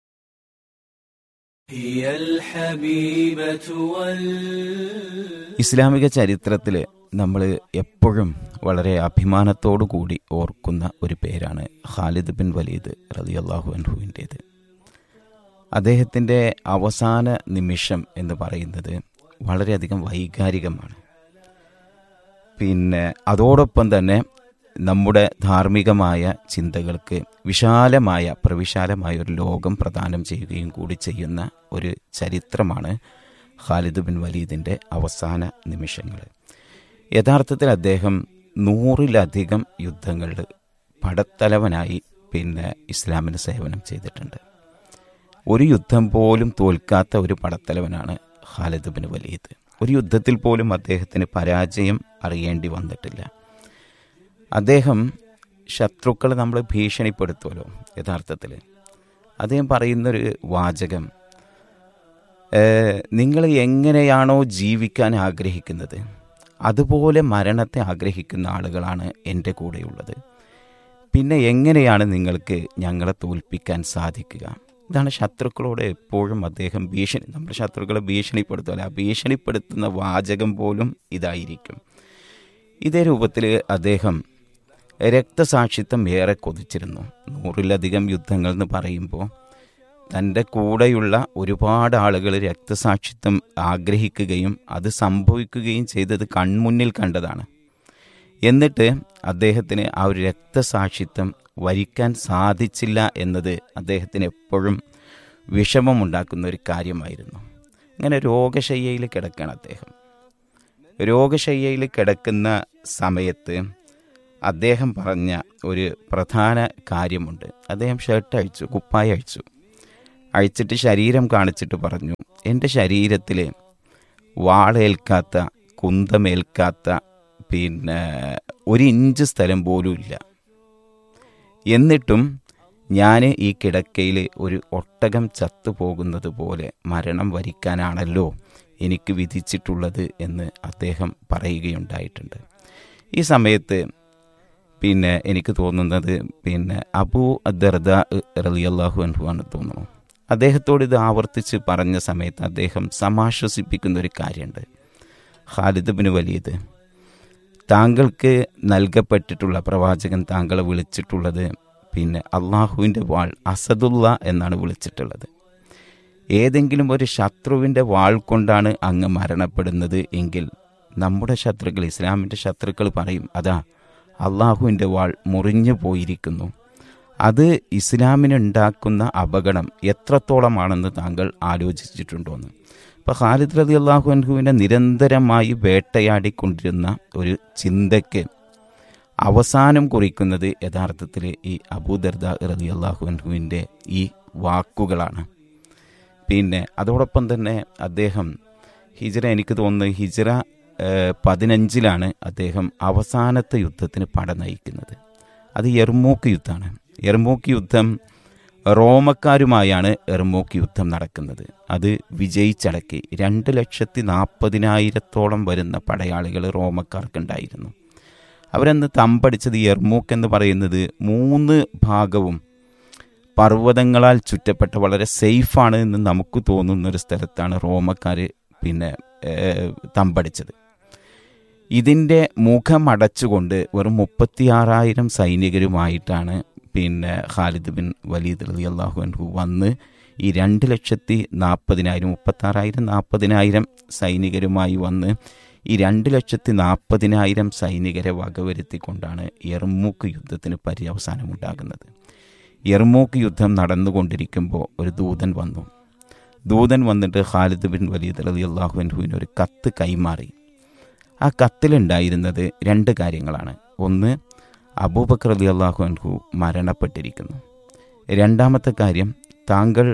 هي الحبيبة وال ഇസ്ലാമിക ചരിത്രത്തിൽ നമ്മൾ എപ്പോഴും വളരെ അഭിമാനത്തോടു കൂടി ഓർക്കുന്ന ഒരു പേരാണ് ഖാലിദ് ബിൻ വലീദ് റളിയല്ലാഹു അൻഹുവിൻ്റേത് അദ്ദേഹത്തിൻ്റെ അവസാന നിമിഷം എന്ന് പറയുന്നത് വളരെയധികം വൈകാരികമാണ് പിന്നെ അതോടൊപ്പം തന്നെ നമ്മുടെ ധാർമ്മികമായ ചിന്തകൾക്ക് വിശാലമായ പ്രവിശാലമായ ഒരു ലോകം പ്രദാനം ചെയ്യുകയും കൂടി ചെയ്യുന്ന ഒരു ചരിത്രമാണ് ഖാലിദ് ബിൻ വലീദിൻ്റെ അവസാന നിമിഷങ്ങൾ യഥാർത്ഥത്തിൽ അദ്ദേഹം നൂറിലധികം യുദ്ധങ്ങളിൽ പടത്തലവനായി പിന്നെ ഇസ്ലാമിന് സേവനം ചെയ്തിട്ടുണ്ട് ഒരു യുദ്ധം പോലും തോൽക്കാത്ത ഒരു പടത്തലവനാണ് ഖാലിദ് ബിൻ വലീദ് ഒരു യുദ്ധത്തിൽ പോലും അദ്ദേഹത്തിന് പരാജയം അറിയേണ്ടി വന്നിട്ടില്ല അദ്ദേഹം ശത്രുക്കളെ നമ്മൾ ഭീഷണിപ്പെടുത്തുമല്ലോ യഥാർത്ഥത്തിൽ അദ്ദേഹം പറയുന്നൊരു വാചകം ഏഹ്, നിങ്ങൾ എങ്ങനെയാണോ ജീവിക്കാൻ ആഗ്രഹിക്കുന്നത് അതുപോലെ മരണത്തെ ആഗ്രഹിക്കുന്ന ആളുകളാണ് എൻ്റെ കൂടെയുള്ളത് പിന്നെ എങ്ങനെയാണ് നിങ്ങൾക്ക് ഞങ്ങളെ തോൽപ്പിക്കാൻ സാധിക്കുക ഇതാണ് ശത്രുക്കളോട് എപ്പോഴും അദ്ദേഹം ഭീഷണി നമ്മുടെ ശത്രുക്കളെ ഭീഷണിപ്പെടുത്തുമല്ലോ ആ ഭീഷണിപ്പെടുത്തുന്ന വാചകം പോലും ഇതായിരിക്കും ഇതേ രൂപത്തിൽ അദ്ദേഹം രക്തസാക്ഷിത്വം ഏറെ കൊതിച്ചിരുന്നു നൂറിലധികം യുദ്ധങ്ങൾ എന്ന് പറയുമ്പോൾ തൻ്റെ കൂടെയുള്ള ഒരുപാട് ആളുകൾ രക്തസാക്ഷിത്വം ആഗ്രഹിക്കുകയും അത് സംഭവിക്കുകയും ചെയ്തത് കൺമുന്നിൽ കണ്ടതാണ് എന്നിട്ട് അദ്ദേഹത്തിന് ആ ഒരു രക്തസാക്ഷിത്വം വരിക്കാൻ സാധിച്ചില്ല എന്നത് അദ്ദേഹത്തിന് എപ്പോഴും വിഷമമുണ്ടാക്കുന്ന ഒരു കാര്യമായിരുന്നു അങ്ങനെ രോഗശയ്യയിൽ കിടക്കുകയാണ് അദ്ദേഹം രോഗശയ്യയിൽ കിടക്കുന്ന സമയത്ത് അദ്ദേഹം പറഞ്ഞ ഒരു പ്രധാന കാര്യമുണ്ട് അദ്ദേഹം ഷർട്ട് അഴിച്ചു കുപ്പായ അഴിച്ചു അഴിച്ചിട്ട് ശരീരം കാണിച്ചിട്ട് പറഞ്ഞു എൻ്റെ ശരീരത്തിൽ വാളേൽക്കാത്ത കുന്തമേൽക്കാത്ത പിന്നെ ഒരു ഇഞ്ച് സ്ഥലം പോലും ഇല്ല എന്നിട്ടും ഞാൻ ഈ കിടക്കയിൽ ഒരു ഒട്ടകം ചത്തുപോകുന്നത് പോലെ മരണം വരിക്കാനാണല്ലോ എനിക്ക് വിധിച്ചിട്ടുള്ളത് എന്ന് അദ്ദേഹം പറയുകയുണ്ടായിട്ടുണ്ട് ഈ സമയത്ത് പിന്നെ എനിക്ക് തോന്നുന്നത് പിന്നെ അബൂ ദർദ റളിയല്ലാഹു അൻഹു ആണ് തോന്നുന്നു അദ്ദേഹത്തോട് ഇത് ആവർത്തിച്ച് പറഞ്ഞ സമയത്ത് അദ്ദേഹം സമാശ്വസിപ്പിക്കുന്ന ഒരു കാര്യമുണ്ട് ഖാലിദ് ബിൻ വലീദ് താങ്കൾക്ക് നൽകപ്പെട്ടിട്ടുള്ള പ്രവാചകൻ താങ്കളെ വിളിച്ചിട്ടുള്ളത് പിന്നെ അള്ളാഹുവിൻ്റെ വാൾ അസദുള്ള എന്നാണ് വിളിച്ചിട്ടുള്ളത് ഏതെങ്കിലും ഒരു ശത്രുവിൻ്റെ വാൾ കൊണ്ടാണ് അങ്ങ് മരണപ്പെടുന്നത് എങ്കിൽ നമ്മുടെ ശത്രുക്കൾ ഇസ്ലാമിൻ്റെ ശത്രുക്കൾ പറയും അതാ അള്ളാഹുവിൻ്റെ വാൾ മുറിഞ്ഞു പോയിരിക്കുന്നു അത് ഇസ്ലാമിനുണ്ടാക്കുന്ന അപകടം എത്രത്തോളമാണെന്ന് താങ്കൾ ആലോചിച്ചിട്ടുണ്ടോന്ന് ഇപ്പോൾ ഖാലിദ് റതി അള്ളാഹു അൻഹുവിനെ നിരന്തരമായി വേട്ടയാടിക്കൊണ്ടിരുന്ന ഒരു ചിന്തയ്ക്ക് അവസാനം കുറിക്കുന്നത് യഥാർത്ഥത്തിൽ ഈ അബൂദർദ റതി അള്ളാഹു അൻഹുവിൻ്റെ ഈ വാക്കുകളാണ് പിന്നെ അതോടൊപ്പം തന്നെ അദ്ദേഹം ഹിജറ എനിക്ക് തോന്നുന്നത് ഹിജറ ഏഹ്, പതിനഞ്ചിലാണ് അദ്ദേഹം അവസാനത്തെ യുദ്ധത്തിന് പട നയിക്കുന്നത് അത് എർമൂക്ക് യുദ്ധമാണ് എർമൂക്ക് യുദ്ധം റോമക്കാരുമായാണ് എർമൂക്ക് യുദ്ധം നടക്കുന്നത് അത് വിജയിച്ചടക്കി രണ്ട് ലക്ഷത്തി നാൽപ്പതിനായിരത്തോളം വരുന്ന പടയാളികൾ റോമക്കാർക്കുണ്ടായിരുന്നു അവരന്ന് തമ്പടിച്ചത് എർമൂക്ക് എന്ന് പറയുന്നത് മൂന്ന് ഭാഗവും പർവ്വതങ്ങളാൽ ചുറ്റപ്പെട്ട വളരെ സേഫാണ് എന്ന് നമുക്ക് തോന്നുന്ന ഒരു സ്ഥലത്താണ് റോമക്കാർ പിന്നെ ഏഹ്, തമ്പടിച്ചത് ഇതിൻ്റെ മുഖമടച്ചുകൊണ്ട് വെറും മുപ്പത്തിയാറായിരം സൈനികരുമായിട്ടാണ് പിന്നെ ഖാലിദ് ബിൻ വലീദ് അലി അള്ളാഹു അൻഹു വന്ന് ഈ രണ്ട് ലക്ഷത്തി നാൽപ്പതിനായിരം മുപ്പത്താറായിരം നാൽപ്പതിനായിരം സൈനികരുമായി വന്ന് ഈ രണ്ട് ലക്ഷത്തി നാൽപ്പതിനായിരം സൈനികരെ വകവരുത്തിക്കൊണ്ടാണ് എർമൂക്ക് യുദ്ധത്തിന് പര്യവസാനമുണ്ടാകുന്നത് എർമൂക്ക് യുദ്ധം നടന്നുകൊണ്ടിരിക്കുമ്പോൾ ഒരു ദൂതൻ വന്നു ദൂതൻ വന്നിട്ട് ഖാലിദ് ബിൻ വലീദ് അലി അള്ളാഹു അൻഹുവിന് ഒരു കത്ത് കൈമാറി ആ കത്തിലുണ്ടായിരുന്നത് രണ്ട് കാര്യങ്ങളാണ് ഒന്ന് അബൂബക്കർ അലി അള്ളാഹു അൻഹു മരണപ്പെട്ടിരിക്കുന്നു രണ്ടാമത്തെ കാര്യം താങ്കൾ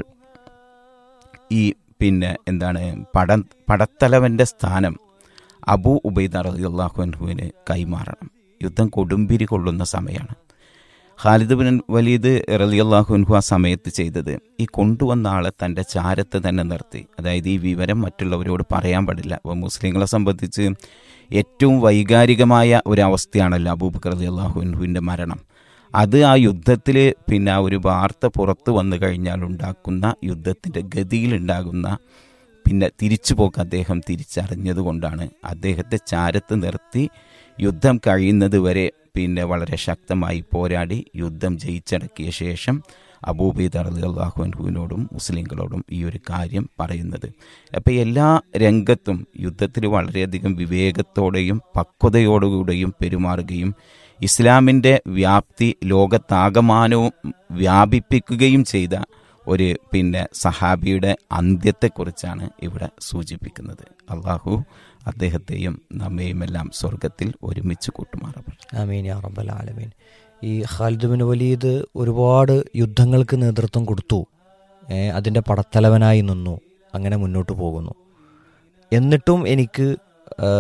ഈ പിന്നെ എന്താണ് പട പടത്തലവൻ്റെ സ്ഥാനം അബൂ ഉബൈദ റലി അള്ളാഹു അൻഹുവിന് കൈമാറണം യുദ്ധം കൊടുമ്പിരി കൊള്ളുന്ന സമയമാണ് ഖാലിദ് ബിൻ വലീദ് റലി അള്ളാഹു അൻഹു ആ സമയത്ത് ചെയ്തത് ഈ കൊണ്ടുവന്ന ആളെ തൻ്റെ ചാരത്ത് തന്നെ നിർത്തി അതായത് ഈ വിവരം മറ്റുള്ളവരോട് പറയാൻ പാടില്ല അപ്പോൾ മുസ്ലിങ്ങളെ സംബന്ധിച്ച് ഏറ്റവും വൈകാരികമായ ഒരു അവസ്ഥയാണല്ലോ അബൂബക്കർ റലി അള്ളാഹു അൻഹുവിൻ്റെ മരണം അത് ആ യുദ്ധത്തിൽ പിന്നെ ആ ഒരു വാർത്ത പുറത്തു വന്നു കഴിഞ്ഞാൽ ഉണ്ടാക്കുന്ന യുദ്ധത്തിൻ്റെ ഗതിയിലുണ്ടാകുന്ന പിന്നെ തിരിച്ചുപോക്ക് അദ്ദേഹം തിരിച്ചറിഞ്ഞതുകൊണ്ടാണ് അദ്ദേഹത്തെ ചാരത്ത് നിർത്തി യുദ്ധം കഴിയുന്നത് വരെ പിന്നെ വളരെ ശക്തമായി പോരാടി യുദ്ധം ജയിച്ചടക്കിയ ശേഷം അബൂബൈദ് അള്ളാഹു അൻഹുവിനോടും മുസ്ലിങ്ങളോടും ഈ ഒരു കാര്യം പറയുന്നത് അപ്പോൾ എല്ലാ രംഗത്തും യുദ്ധത്തിൽ വളരെയധികം വിവേകത്തോടെയും പക്വതയോടുകൂടെയും പെരുമാറുകയും ഇസ്ലാമിൻ്റെ വ്യാപ്തി ലോകത്താകമാനവും വ്യാപിപ്പിക്കുകയും ചെയ്ത ഒരു പിന്നെ സഹാബിയുടെ അന്ത്യത്തെക്കുറിച്ചാണ് ഇവിടെ സൂചിപ്പിക്കുന്നത് അള്ളാഹു അദ്ദേഹത്തെയും നമ്മയും എല്ലാം സ്വർഗത്തിൽ ഒരുമിച്ച് കൂട്ടുമാറപ്പെട്ടു ആമീൻ യാ റബ്ബൽ ആലമീൻ ഈ ഖാലിദ് ബിൻ വലീദ് ഒരുപാട് യുദ്ധങ്ങൾക്ക് നേതൃത്വം കൊടുത്തു ഏ, അതിൻ്റെ പടത്തലവനായി നിന്നു അങ്ങനെ മുന്നോട്ട് പോകുന്നു എന്നിട്ടും എനിക്ക് ആ,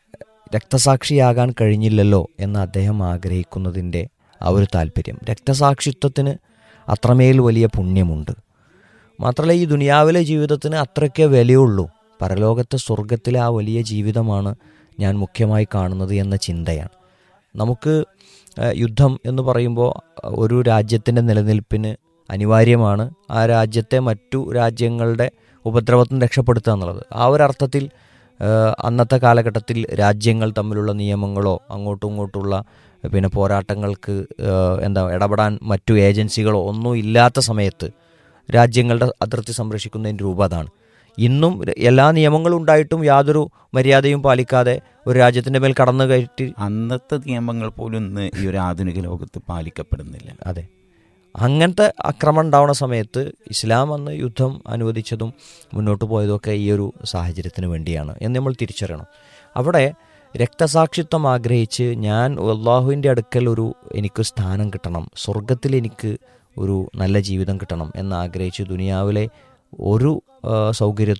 രക്തസാക്ഷിയാകാൻ കഴിഞ്ഞില്ലല്ലോ എന്ന് അദ്ദേഹം ആഗ്രഹിക്കുന്നതിൻ്റെ ആ ഒരു താല്പര്യം രക്തസാക്ഷിത്വത്തിന് അത്രമേൽ വലിയ പുണ്യമുണ്ട് മാത്രമല്ല ഈ ദുനിയാവിലെ ജീവിതത്തിന് അത്രയ്ക്കേ വിലയുള്ളൂ പരലോകത്തെ സ്വർഗത്തിലെ ആ വലിയ ജീവിതമാണ് ഞാൻ മുഖ്യമായി കാണുന്നത് എന്ന ചിന്തയാണ് നമുക്ക് ഏഹ്, യുദ്ധം എന്ന് പറയുമ്പോൾ ഒരു രാജ്യത്തിൻ്റെ നിലനിൽപ്പിന് അനിവാര്യമാണ് ആ രാജ്യത്തെ മറ്റു രാജ്യങ്ങളുടെ ഉപദ്രവത്തിൽ നിന്ന് രക്ഷപ്പെടുത്തുക എന്നുള്ളത് ആ ഒരു അർത്ഥത്തിൽ ഏഹ്, അന്നത്തെ കാലഘട്ടത്തിൽ രാജ്യങ്ങൾ തമ്മിലുള്ള നിയമങ്ങളോ അങ്ങോട്ടും ഇങ്ങോട്ടുള്ള പിന്നെ പോരാട്ടങ്ങൾക്ക് ഏഹ്, എന്താ ഇടപെടാൻ മറ്റു ഏജൻസികളോ ഒന്നും ഇല്ലാത്ത സമയത്ത് രാജ്യങ്ങളുടെ അതിർത്തി സംരക്ഷിക്കുന്നതിൻ്റെ രൂപം അതാണ് ഇന്നും എല്ലാ നിയമങ്ങളും ഉണ്ടായിട്ടും യാതൊരു മര്യാദയും പാലിക്കാതെ ഒരു രാജ്യത്തിൻ്റെ മേൽ കടന്നു കയറ്റി അന്നത്തെ നിയമങ്ങൾ പോലും ഇന്ന് ഈ ഒരു ആധുനിക ലോകത്ത് പാലിക്കപ്പെടുന്നില്ല അതെ അങ്ങനത്തെ ആക്രമണം ഉണ്ടാവുന്ന സമയത്ത് ഇസ്ലാം അന്ന് യുദ്ധം അനുവദിച്ചതും മുന്നോട്ട് പോയതൊക്കെ ഈ ഒരു സാഹചര്യത്തിന് വേണ്ടിയാണ് എന്ന് നമ്മൾ തിരിച്ചറിയണം അവിടെ രക്തസാക്ഷിത്വം ആഗ്രഹിച്ച് ഞാൻ അള്ളാഹുവിൻ്റെ അടുക്കൽ ഒരു എനിക്ക് സ്ഥാനം കിട്ടണം സ്വർഗത്തിൽ എനിക്ക് ഒരു നല്ല ജീവിതം കിട്ടണം എന്ന് ആഗ്രഹിച്ച് ദുനിയാവിലെ ഒരു ആ, സൗകര്യത്തോടും